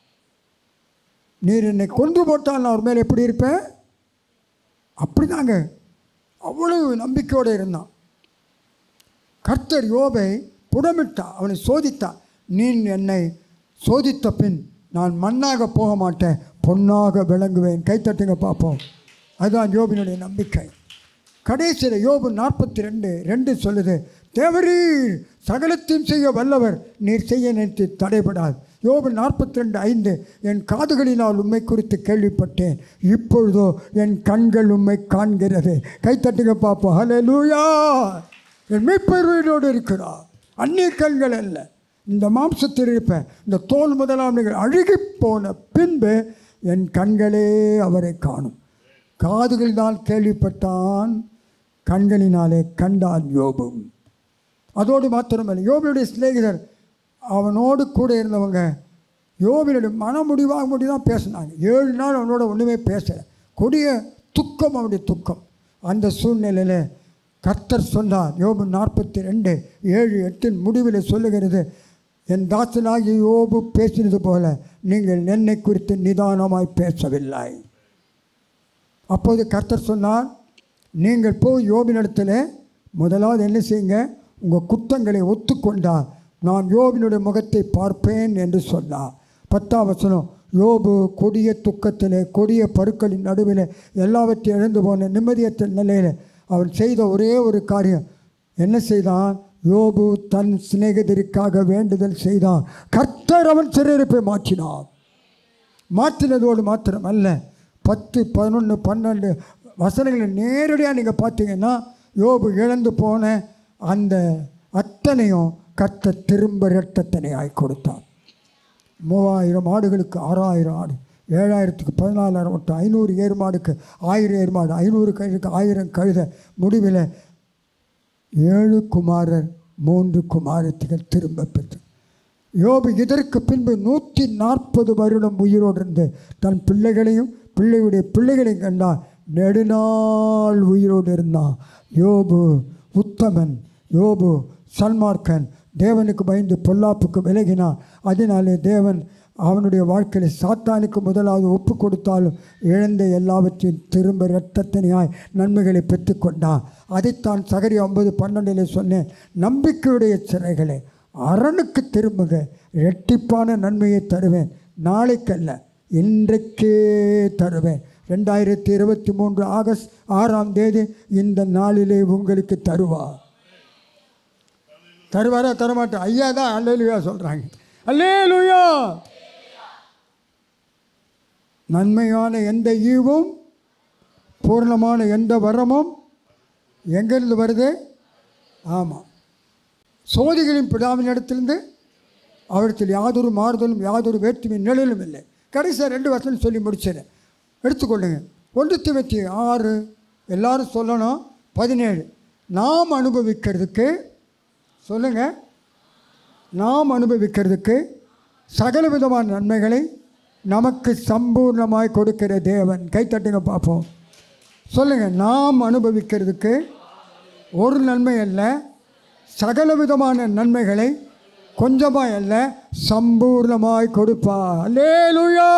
E: நீர் என்னை கொன்று போட்டால் நான் அவர் மேலே எப்படி இருப்பேன் அப்படிதாங்க அவ்வளவு நம்பிக்கையோடு இருந்தான் கர்த்தர் யோபை புடமிட்டா அவனை சோதித்தா நீ என்னை சோதித்த பின் நான் மண்ணாக போக மாட்டேன் பொன்னாக விளங்குவேன் கைத்தட்டுங்க பார்ப்போம் அதுதான் யோபினுடைய நம்பிக்கை கடைசியில் யோபு நாற்பத்தி ரெண்டு ரெண்டு சொல்லுது தேவரீர் சகலத்தையும் செய்ய வல்லவர் நீர் செய்ய நினைத்து தடைபடாது யோபு நாற்பத்தி ரெண்டு ஐந்து என் காதுகளினால் உண்மை குறித்து கேள்விப்பட்டேன் இப்பொழுதோ என் கண்கள் உண்மை காண்கிறது கைத்தட்டுங்க பார்ப்போம் ஹalleluya என் மீட்பரோடு இருக்கிறார் அந்நிய கண்கள் அல்ல இந்த மாம்சத்தில் இருப்ப இந்த தோல் முதலாம் நீங்கள் அழுகி போன பின்பு என் கண்களே அவரை காணும் காதுகளினால் கேள்விப்பட்டான் கண்களினாலே கண்டான் யோபும் அதோடு மாத்திரமல்ல யோபியுடைய சிநேகிதர் அவனோடு கூட இருந்தவங்க யோபினுடைய மனமுடிவாக முடி தான் பேசினாங்க ஏழு நாள் அவனோட ஒன்றுமே பேசலை கொடிய துக்கம் அவனுடைய துக்கம் அந்த சூழ்நிலையில் கர்த்தர் சொன்னார் யோபு நாற்பத்தி ரெண்டு ஏழு எட்டின் முடிவில் சொல்லுகிறது என் தாசனாகி யோபு பேசினது போல நீங்கள் என்னை குறித்து நிதானமாய் பேசவில்லை அப்போது கர்த்தர் சொன்னார் நீங்கள் போய் யோபினிடத்தில் முதலாவது என்ன செய்யுங்க உங்கள் குற்றங்களை ஒத்துக்கொண்டார் நான் யோபினுடைய முகத்தை பார்ப்பேன் என்று சொன்னார் பத்தாம் வசனம் யோபு கொடிய துக்கத்திலே கொடிய பருக்களின் நடுவில் எல்லாவற்றையும் இழந்து போன நிம்மதியற்ற நிலையில் அவன் செய்த ஒரே ஒரு காரியம் என்ன செய்தான் யோபு தன் சிநேகிதருக்காக வேண்டுதல் செய்தான் கர்த்தர் அவன் சிறையிருப்பை மாற்றினான் மாற்றினதோடு மாத்திரம் அல்ல பத்து பதினொன்று பன்னெண்டு வசனங்களை நேரடியாக நீங்கள் பார்த்தீங்கன்னா யோபு இழந்து போன அந்த அத்தனையும் கத்த திரும்ப இரட்டத்தனையாய் கொடுத்தார் மூவாயிரம் ஆடுகளுக்கு ஆறாயிரம் ஆடு ஏழாயிரத்துக்கு பதினாலாயிரம் மட்டும் ஐநூறு ஏர் மாடுக்கு ஆயிரம் ஏர் மாடு ஐநூறு கழுதுக்கு ஆயிரம் கழுத முடிவில் ஏழு குமாரர் மூன்று குமாரத்திகள் திரும்ப பெற்று யோபு இதற்கு பின்பு நூற்றி நாற்பது வருடம் உயிரோடு இருந்து தன் பிள்ளைகளையும் பிள்ளையுடைய பிள்ளைகளையும் கண்டான் நெடுநாள் உயிரோடு இருந்தான் யோபு உத்தமன் யோபு சன்மார்க்கன் தேவனுக்கு பயந்து பொல்லாப்புக்கு விலகினான் அதனாலே தேவன் அவனுடைய வாழ்க்கையில் சாத்தானுக்கு முதலாவது ஒப்பு கொடுத்தாலும் இழந்த எல்லாவற்றையும் திரும்ப இரட்டத்தனையாய் நன்மைகளை பெற்றுக்கொண்டான் அதைத்தான் சகரி ஒன்பது பன்னெண்டில் சொன்னேன் நம்பிக்கையுடைய சிறைகளே அரணுக்கு திரும்புக ரெட்டிப்பான நன்மையை தருவேன் நாளைக்கல்ல இன்றைக்கே தருவேன் ரெண்டாயிரத்தி இருபத்தி மூன்று ஆகஸ்ட் ஆறாம் தேதி இந்த நாளிலே உங்களுக்கு தருவார் தருவாரா தரமாட்டோம் ஐயா தான் அல்லேலுயா சொல்கிறாங்க அல்லேலுயா நன்மையான எந்த ஈவும் பூர்ணமான எந்த வரமும் எங்கேருந்து வருது ஆமாம் சோதிகளின் பிதாவின் இடத்திலிருந்து அவரிடத்தில் யாதொரு மாறுதலும் யாதொரு வேற்றுமை நிழலும் இல்லை கடைசியாக ரெண்டு வருஷம் சொல்லி முடிச்சிடறேன் எடுத்துக்கொள்ளுங்க ஒன்று திவத்தி ஆறு எல்லாரும் சொல்லணும் பதினேழு நாம் அனுபவிக்கிறதுக்கு சொல்லுங்கள் நாம் அனுபவிக்கிறதுக்கு சகல விதமான நன்மைகளை நமக்கு சம்பூர்ணமாய் கொடுக்கிற தேவன் கைத்தட்டுங்க பார்ப்போம் சொல்லுங்கள் நாம் அனுபவிக்கிறதுக்கு ஒரு நன்மை அல்ல சகல விதமான நன்மைகளை கொஞ்சமாய் அல்ல சம்பூர்ணமாய் கொடுப்பா அல்லேலூயா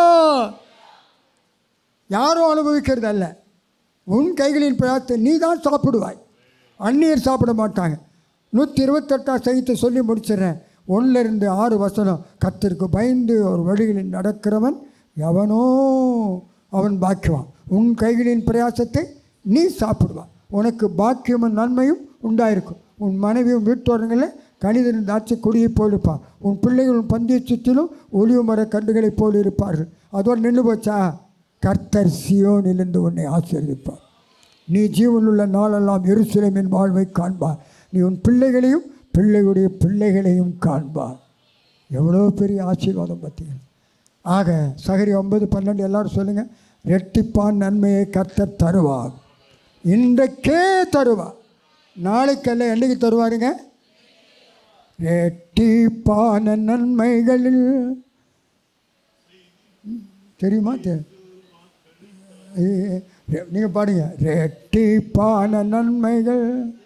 E: யாரும் அனுபவிக்கிறது அல்ல உன் கைகளின் பிரயாத்தை நீ தான் சாப்பிடுவாய் அந்நியர் சாப்பிட மாட்டாங்க நூற்றி இருபத்தெட்டாம் சகித்தை சொல்லி முடிச்சிடுறேன் ஒன்றிலிருந்து ஆறு வசனம் கத்திற்கு பயந்து ஒரு வழிகளில் நடக்கிறவன் எவனோ அவன் பாக்கியவான் உன் கைகளின் பிரயாசத்தை நீ சாப்பிடுவான் உனக்கு பாக்கியமும் நன்மையும் உண்டாயிருக்கும் உன் மனைவியும் வீட்டோரங்களில் கணிதன் தாட்சி கொடியை போல் இருப்பான் உன் பிள்ளைகள் பந்திய சுற்றிலும் ஒளிவு மர கண்டுகளைப் போல் இருப்பார்கள் அதோடு நின்று போச்சா கர்த்தர் சியோனிலிருந்து உன்னை ஆசீர்வதிப்பார் நீ ஜீவனுள்ள நாளெல்லாம் எருசலேமின் வாழ்வை காண்பார் நீ உன் பிள்ளைகளையும் பிள்ளைகளுடைய பிள்ளைகளையும் காண்பார் எவ்வளோ பெரிய ஆசீர்வாதம் பார்த்தீங்க ஆக சகரி ஒன்பது பன்னெண்டு எல்லாரும் சொல்லுங்கள் ரெட்டிப்பான் நன்மையை கர்த்தர் தருவார் இன்றைக்கே தருவார் நாளைக்கல்ல என்னைக்கு தருவாருங்க ரெட்டிப்பான நன்மைகளில் தெரியுமா தெ- நீங்கள் பாடுங்க ரெட்டிப்பான நன்மைகள்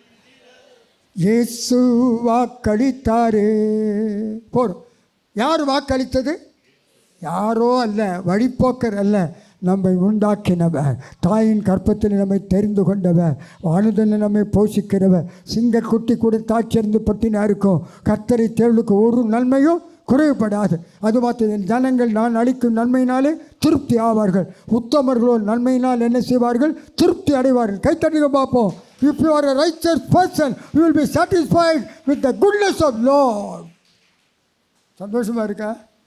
E: இயேசு வாக்களித்தாரே போதும் யார் வாக்களித்தது யாரோ அல்ல வழிப்போக்கர் அல்ல நம்மை உண்டாக்கினவர் தாயின் கற்பத்தில் நம்மை தெரிந்து கொண்டவர் வானுதலில் நம்மை போஷிக்கிறவர் சிங்கக்குட்டி கூட தாய்ச்சிறந்து பட்டினா இருக்கும் கத்தரை தேவலுக்கு ஒரு நன்மையும் குறைவுபடாது அது மாத்திரம் ஜனங்கள் நான் அளிக்கும் நன்மையினாலே திருப்தி ஆவார்கள் உத்தமர்களோ நன்மையினால் என்ன செய்வார்கள் திருப்தி அடைவார்கள் கைத்தட்டுங்க பார்ப்போம் if you are a righteous person you will be satisfied with the goodness of lord சந்தோஷமா இருக்கா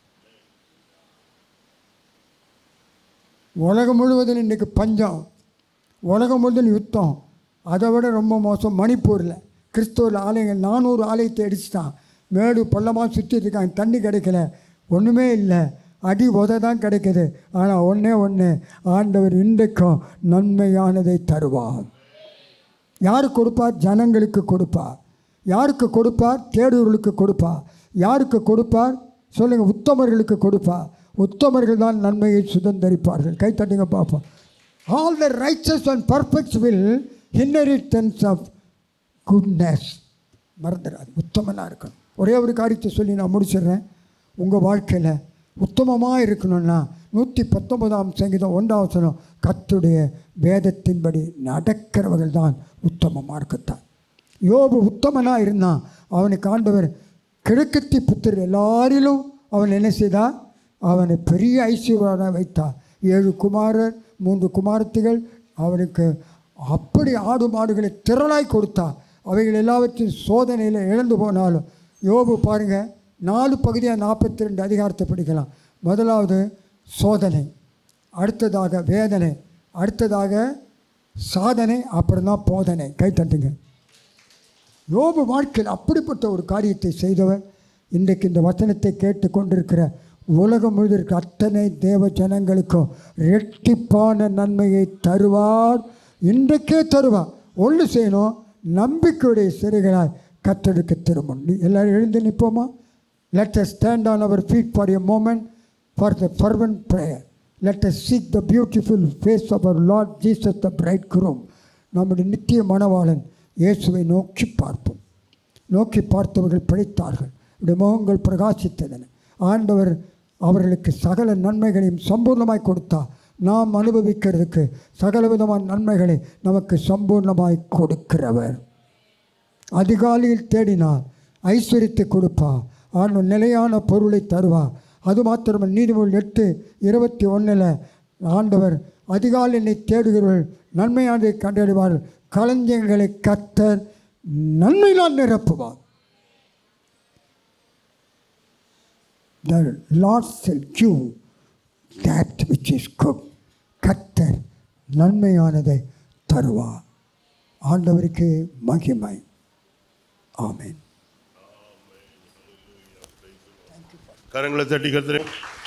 E: உலகம் முழுவதும் இன்றைக்கி பஞ்சம் உலகம் முழுவதும் யுத்தம் அதை விட ரொம்ப மோசம் மணிப்பூரில் கிறிஸ்தவ ஆலயங்கள் நானூறு ஆலயத்தை அடிச்சிட்டான் மேடு பள்ளமாக சுற்றிட்டு இருக்காங்க தண்ணி கிடைக்கல ஒன்றுமே இல்லை அடி உத தான் கிடைக்குது ஆனால் ஒன்றே ஒன்று ஆண்டவர் இன்றைக்கும் நன்மையானதை தருவார் யாருக்கு கொடுப்பார் ஜனங்களுக்கு கொடுப்பார் யாருக்கு கொடுப்பார் தேடுவர்களுக்கு கொடுப்பார் யாருக்கு கொடுப்பார் சொல்லுங்கள் உத்தமர்களுக்கு கொடுப்பார் உத்தமர்கள் தான் நன்மையை சுதந்தரிப்பார்கள் கை தட்டுங்க பார்ப்போம் all the riches and perfect will inheritance of goodness மறந்துடாது உத்தமனாக இருக்கணும் ஒரே ஒரு காரியத்தை சொல்லி நான் முடிச்சிடுறேன் உங்கள் வாழ்க்கையில் உத்தமமாக இருக்கணும்னா நூற்றி பத்தொன்பதாம் சங்கீதம் ஒன்றாம் வசனம் கத்துடைய வேதத்தின்படி நடக்கிறவர்கள் தான் உத்தமமாக இருக்கத்தான் யோபு உத்தமனாக இருந்தான் அவனுக்கு ஆண்டவர் கிழக்கத்தி புத்தர் எல்லாரிலும் அவன் என்ன செய்தான் அவனை பெரிய ஐஸ்வர்யனாக வைத்தார் ஏழு குமாரர் மூன்று குமாரத்திகள் அவனுக்கு அப்படி ஆடு மாடுகளை திரளாய் கொடுத்தார் அவைகள் எல்லாவற்றையும் சோதனையில் இழந்து போனாலும் யோபு பாருங்கள் நாலு பகுதியாக நாற்பத்தி ரெண்டு அதிகாரத்தை படிக்கலாம் முதலாவது சோதனை அடுத்ததாக வேதனை அடுத்ததாக சாதனை அப்புறம் தான் போதனை கை தட்டுங்க யோபு வாழ்க்கையில் அப்படிப்பட்ட ஒரு காரியத்தை செய்தவர் இன்றைக்கு இந்த வசனத்தை கேட்டு கொண்டிருக்கிற உலகம் முழுவதும் இருக்க அத்தனை தேவ ஜனங்களுக்கும் ரெட்டிப்பான நன்மையை தருவார் இன்றைக்கே தருவார் ஒன்று செய்யணும் நம்பிக்கையுடைய சிறைகளாய் கத்தெடுக்க திரும்பும் நீ எல்லாரும் எழுந்து நிற்போமா let us stand on our feet for a moment for the fervent prayer let us seek the beautiful face of our lord jesus the bridegroom நம்முடைய நித்திய மணவாளன் இயேசுவை நோக்கி பார்ப்போம் நோக்கி பார்த்தவர்கள் பிழைத்தார்கள் இப்படி முகங்கள் பிரகாசித்ததன ஆண்டவர் அவர்களுக்கு சகல நன்மைகளையும் சம்பூர்ணமாய் கொடுத்தார் நாம் அனுபவிக்கிறதுக்கு சகல விதமான நன்மைகளை நமக்கு சம்பூர்ணமாய் கொடுக்கிறவர் அதிகாலையில் தேடினார் ஐஸ்வர்யத்தை கொடுப்பார் ஆண்டவர் நிலையான பொருளை தருவார் அது மாத்திரமல்ல நீதிமொழி எட்டு இருபத்தி ஒன்றில் ஆண்டவர் அதிகாலையை தேடுகிறவர்கள் நன்மையானதை கண்டறிவார்கள் களஞ்சியங்களை கத்தர் நன்மையினால் நிரப்புவார் The Lord shall give that which is good. கத்தர் நன்மையானதை தருவார் ஆண்டவருக்கு மகிமை ஆமென்
D: கரங்களை தட்டி கர்த்தரே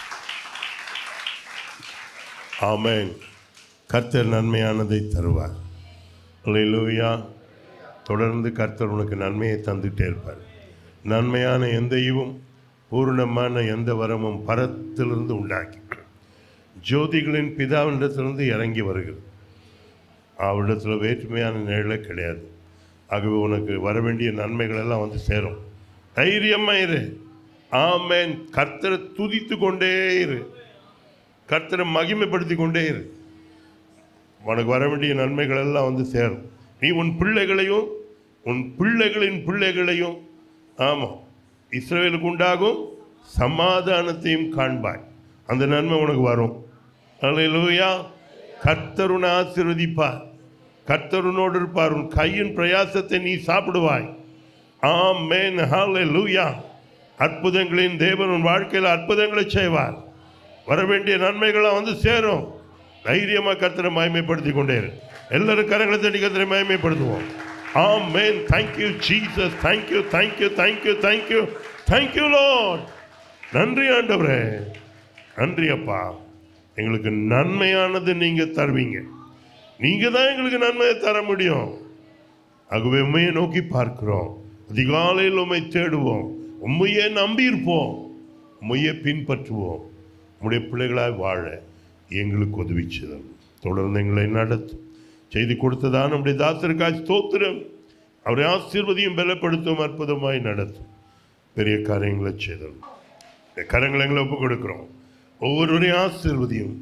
D: ஆமென் கர்த்தர் நன்மையானதை தருவார் அல்லேலூயா தொடர்ந்து கர்த்தர் உனக்கு நன்மையை தந்துட்டே இருப்பார் நன்மையான எந்த ஈவும் பூர்ணமான எந்த வரமும் பரத்திலிருந்து உண்டாக்கி ஜோதிகளின் பிதாவினிடத்திலிருந்து இறங்கி வருகிறது அவரிடத்தில் வேற்றுமையான நிழலே கிடையாது ஆகவே உனக்கு வர வேண்டிய நன்மைகள் எல்லாம் வந்து சேரும் தைரியமாக இரு ஆமேன் கர்த்தரை துதித்து கொண்டே இரு கர்த்தரை மகிமைப்படுத்தி கொண்டே இரு உனக்கு வர வேண்டிய நன்மைகள் எல்லாம் வந்து சேரும் நீ உன் பிள்ளைகளையும் உன் பிள்ளைகளின் பிள்ளைகளையும் ஆமாம் இஸ்ரவேலுக்கு உண்டாகும் சமாதானத்தையும் காண்பாய் அந்த நன்மை உனக்கு வரும் அல்லேலூயா கர்த்தர் உன்னை ஆசீர்வதிப்பார் கர்த்தர் உன்னோடு இருப்பார் உன் கையின் பிரயாசத்தை நீ சாப்பிடுவாய் ஆமென் ஹalleluya அற்புதங்களின் தேவன் உன் வாழ்க்கையில் அற்புதங்களை செய்வார் வர வேண்டிய நன்மைகளாக வந்து சேரும் தைரியமாக கர்த்தரை மகிமைப்படுத்தி கொண்டே இரு எல்லாரும் கரங்களை தட்டி கர்த்தரை மகிமைப்படுத்துவோம் ஆமென் thank you Jesus thank you thank you thank you thank you thank you lord நன்றி ஆண்டவரே நன்றி அப்பா எங்களுக்கு நன்மையானது நீங்கள் தருவீங்க நீங்கள் தான் எங்களுக்கு நன்மையை தர முடியும் ஆகவே உண்மையை நோக்கி பார்க்கிறோம் அதிகாலையில் உண்மை தேடுவோம் உண்மையே நம்பியிருப்போம் உண்மையை பின்பற்றுவோம் உம்முடைய பிள்ளைகளாய் வாழ எங்களுக்கு உதவி செய்தோம் தொடர்ந்து எங்களை நடத்தும் செய்தி கொடுத்ததான் நம்முடைய தாசருக்காய் ஸ்தோத்திரம் அவரை ஆசீர்வதியும் பலப்படுத்தும் அற்புதமாய் நடத்தும் பெரிய காரியங்களை செய்தோம் இந்த கரங்களை எங்களை ஒப்புக் கொடுக்கிறோம் ஒவ்வொருவரையும் ஆசீர்வதியும்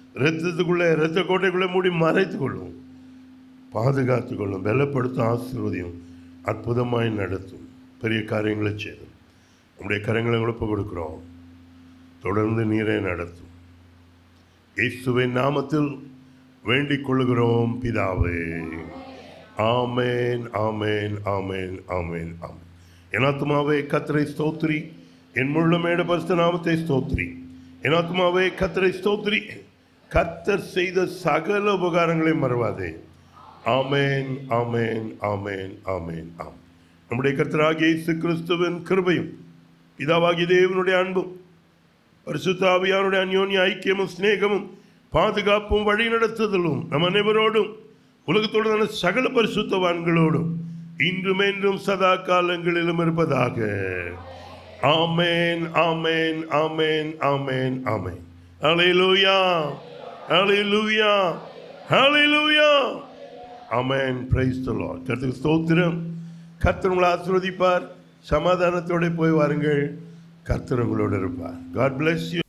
D: ரத்தத்துக்குள்ளே ரத்த கோட்டைக்குள்ளே மூடி மறைத்து கொள்ளும் பாதுகாத்து கொள்ளும் பலப்படுத்தும் ஆசீர்வதியும் அற்புதமாய் நடத்தும் பெரிய காரியங்களை செய்யும் உங்களுடைய கரங்களை ஒப்பு கொடுக்கிறோம் தொடர்ந்து நீரை நடத்தும் இயேசுவின் நாமத்தில் வேண்டிக் கொள்கிறோம் பிதாவே ஆமேன் ஆமேன் ஆமேன் ஆமேன் ஆமேன் என் ஆத்மாவே கத்தரை ஸ்தோத்திரி என் முள்ளமேட பரிசு நாமத்தை ஸ்தோத்திரி என் ஆத்மாவே கத்தரை ஸ்தோத்திரி கத்தர் செய்த சகல உபகாரங்களை மறவாதே ஆமேன் ஆமேன் ஆமேன் ஆமேன் ஆம் நம்முடைய கர்த்தராகிய இயேசு கிறிஸ்துவின் கிருபையும் பிதாவாகிய தேவனுடைய அன்பும் பரிசுத்தாவியானுடைய அந்யோன்ய ஐக்கியமும் சிநேகமும் பாதுகாப்பும் வழி நடத்துதலும் நம் அனைவரோடும் உலகத்தோடு சகல பரிசுத்தவான்களோடும் இன்றும் என்றும் சதா காலங்களிலும் இருப்பதாக ஆமேன் ஆமேன் ஆமேன் ஆமேன் ஆமேன் ஹalleluya ஹalleluya ஹalleluya ஆமேன் பிரைஸ் தி லார்ட் கர்த்தருக்கு ஸ்தோத்திரம் கர்த்தர் உங்களை ஆசீர்வதிப்பார் சமாதானத்தோட போய் வாருங்கள் கர்த்தர் உங்களோடு இருப்பார் காட் bless you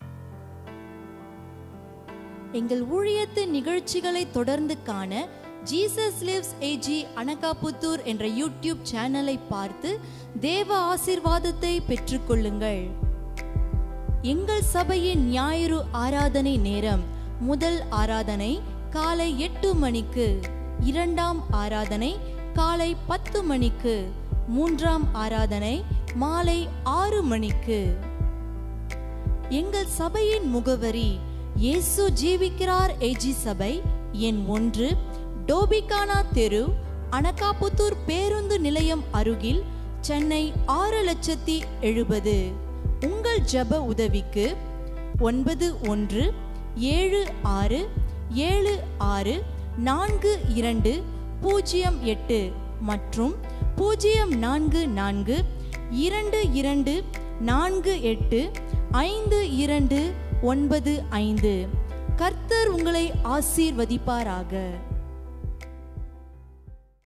F: எங்கள் ஊழியத்தின் நிகழ்ச்சிகளை தொடர்ந்து காண ஜீசஸ் லிவ்ஸ் ஏஜி அனகாபுத்தூர் என்ற யூடியூப் சேனலை பார்த்து தேவ ஆசீர்வாதத்தை பெற்றுக்கொள்ளுங்கள் எங்கள் சபையின் ஞாயிறு ஆராதனை நேரம் முதல் ஆராதனை காலை எட்டு மணிக்கு இரண்டாம் ஆராதனை காலை பத்து மணிக்கு மூன்றாம் ஆராதனை மாலை ஆறு மணிக்கு எங்கள் சபையின் முகவரி இயேசு ஜீவிக்கிறார் ஏஜி சபை எண் ஒன்று டோபிகானா தெரு அனகாபுத்தூர் பேருந்து நிலையம் அருகில் சென்னை ஆறு லட்சத்தி எழுபது உங்கள் ஜெப உதவிக்கு ஒன்பது ஒன்று ஏழு ஆறு ஏழு ஆறு நான்கு இரண்டு பூஜ்ஜியம் எட்டு மற்றும் பூஜ்ஜியம் நான்கு நான்கு இரண்டு இரண்டு நான்கு எட்டு ஐந்து இரண்டு ஒன்பது ஐந்து கர்த்தர் உங்களை ஆசீர்வதிப்பாராக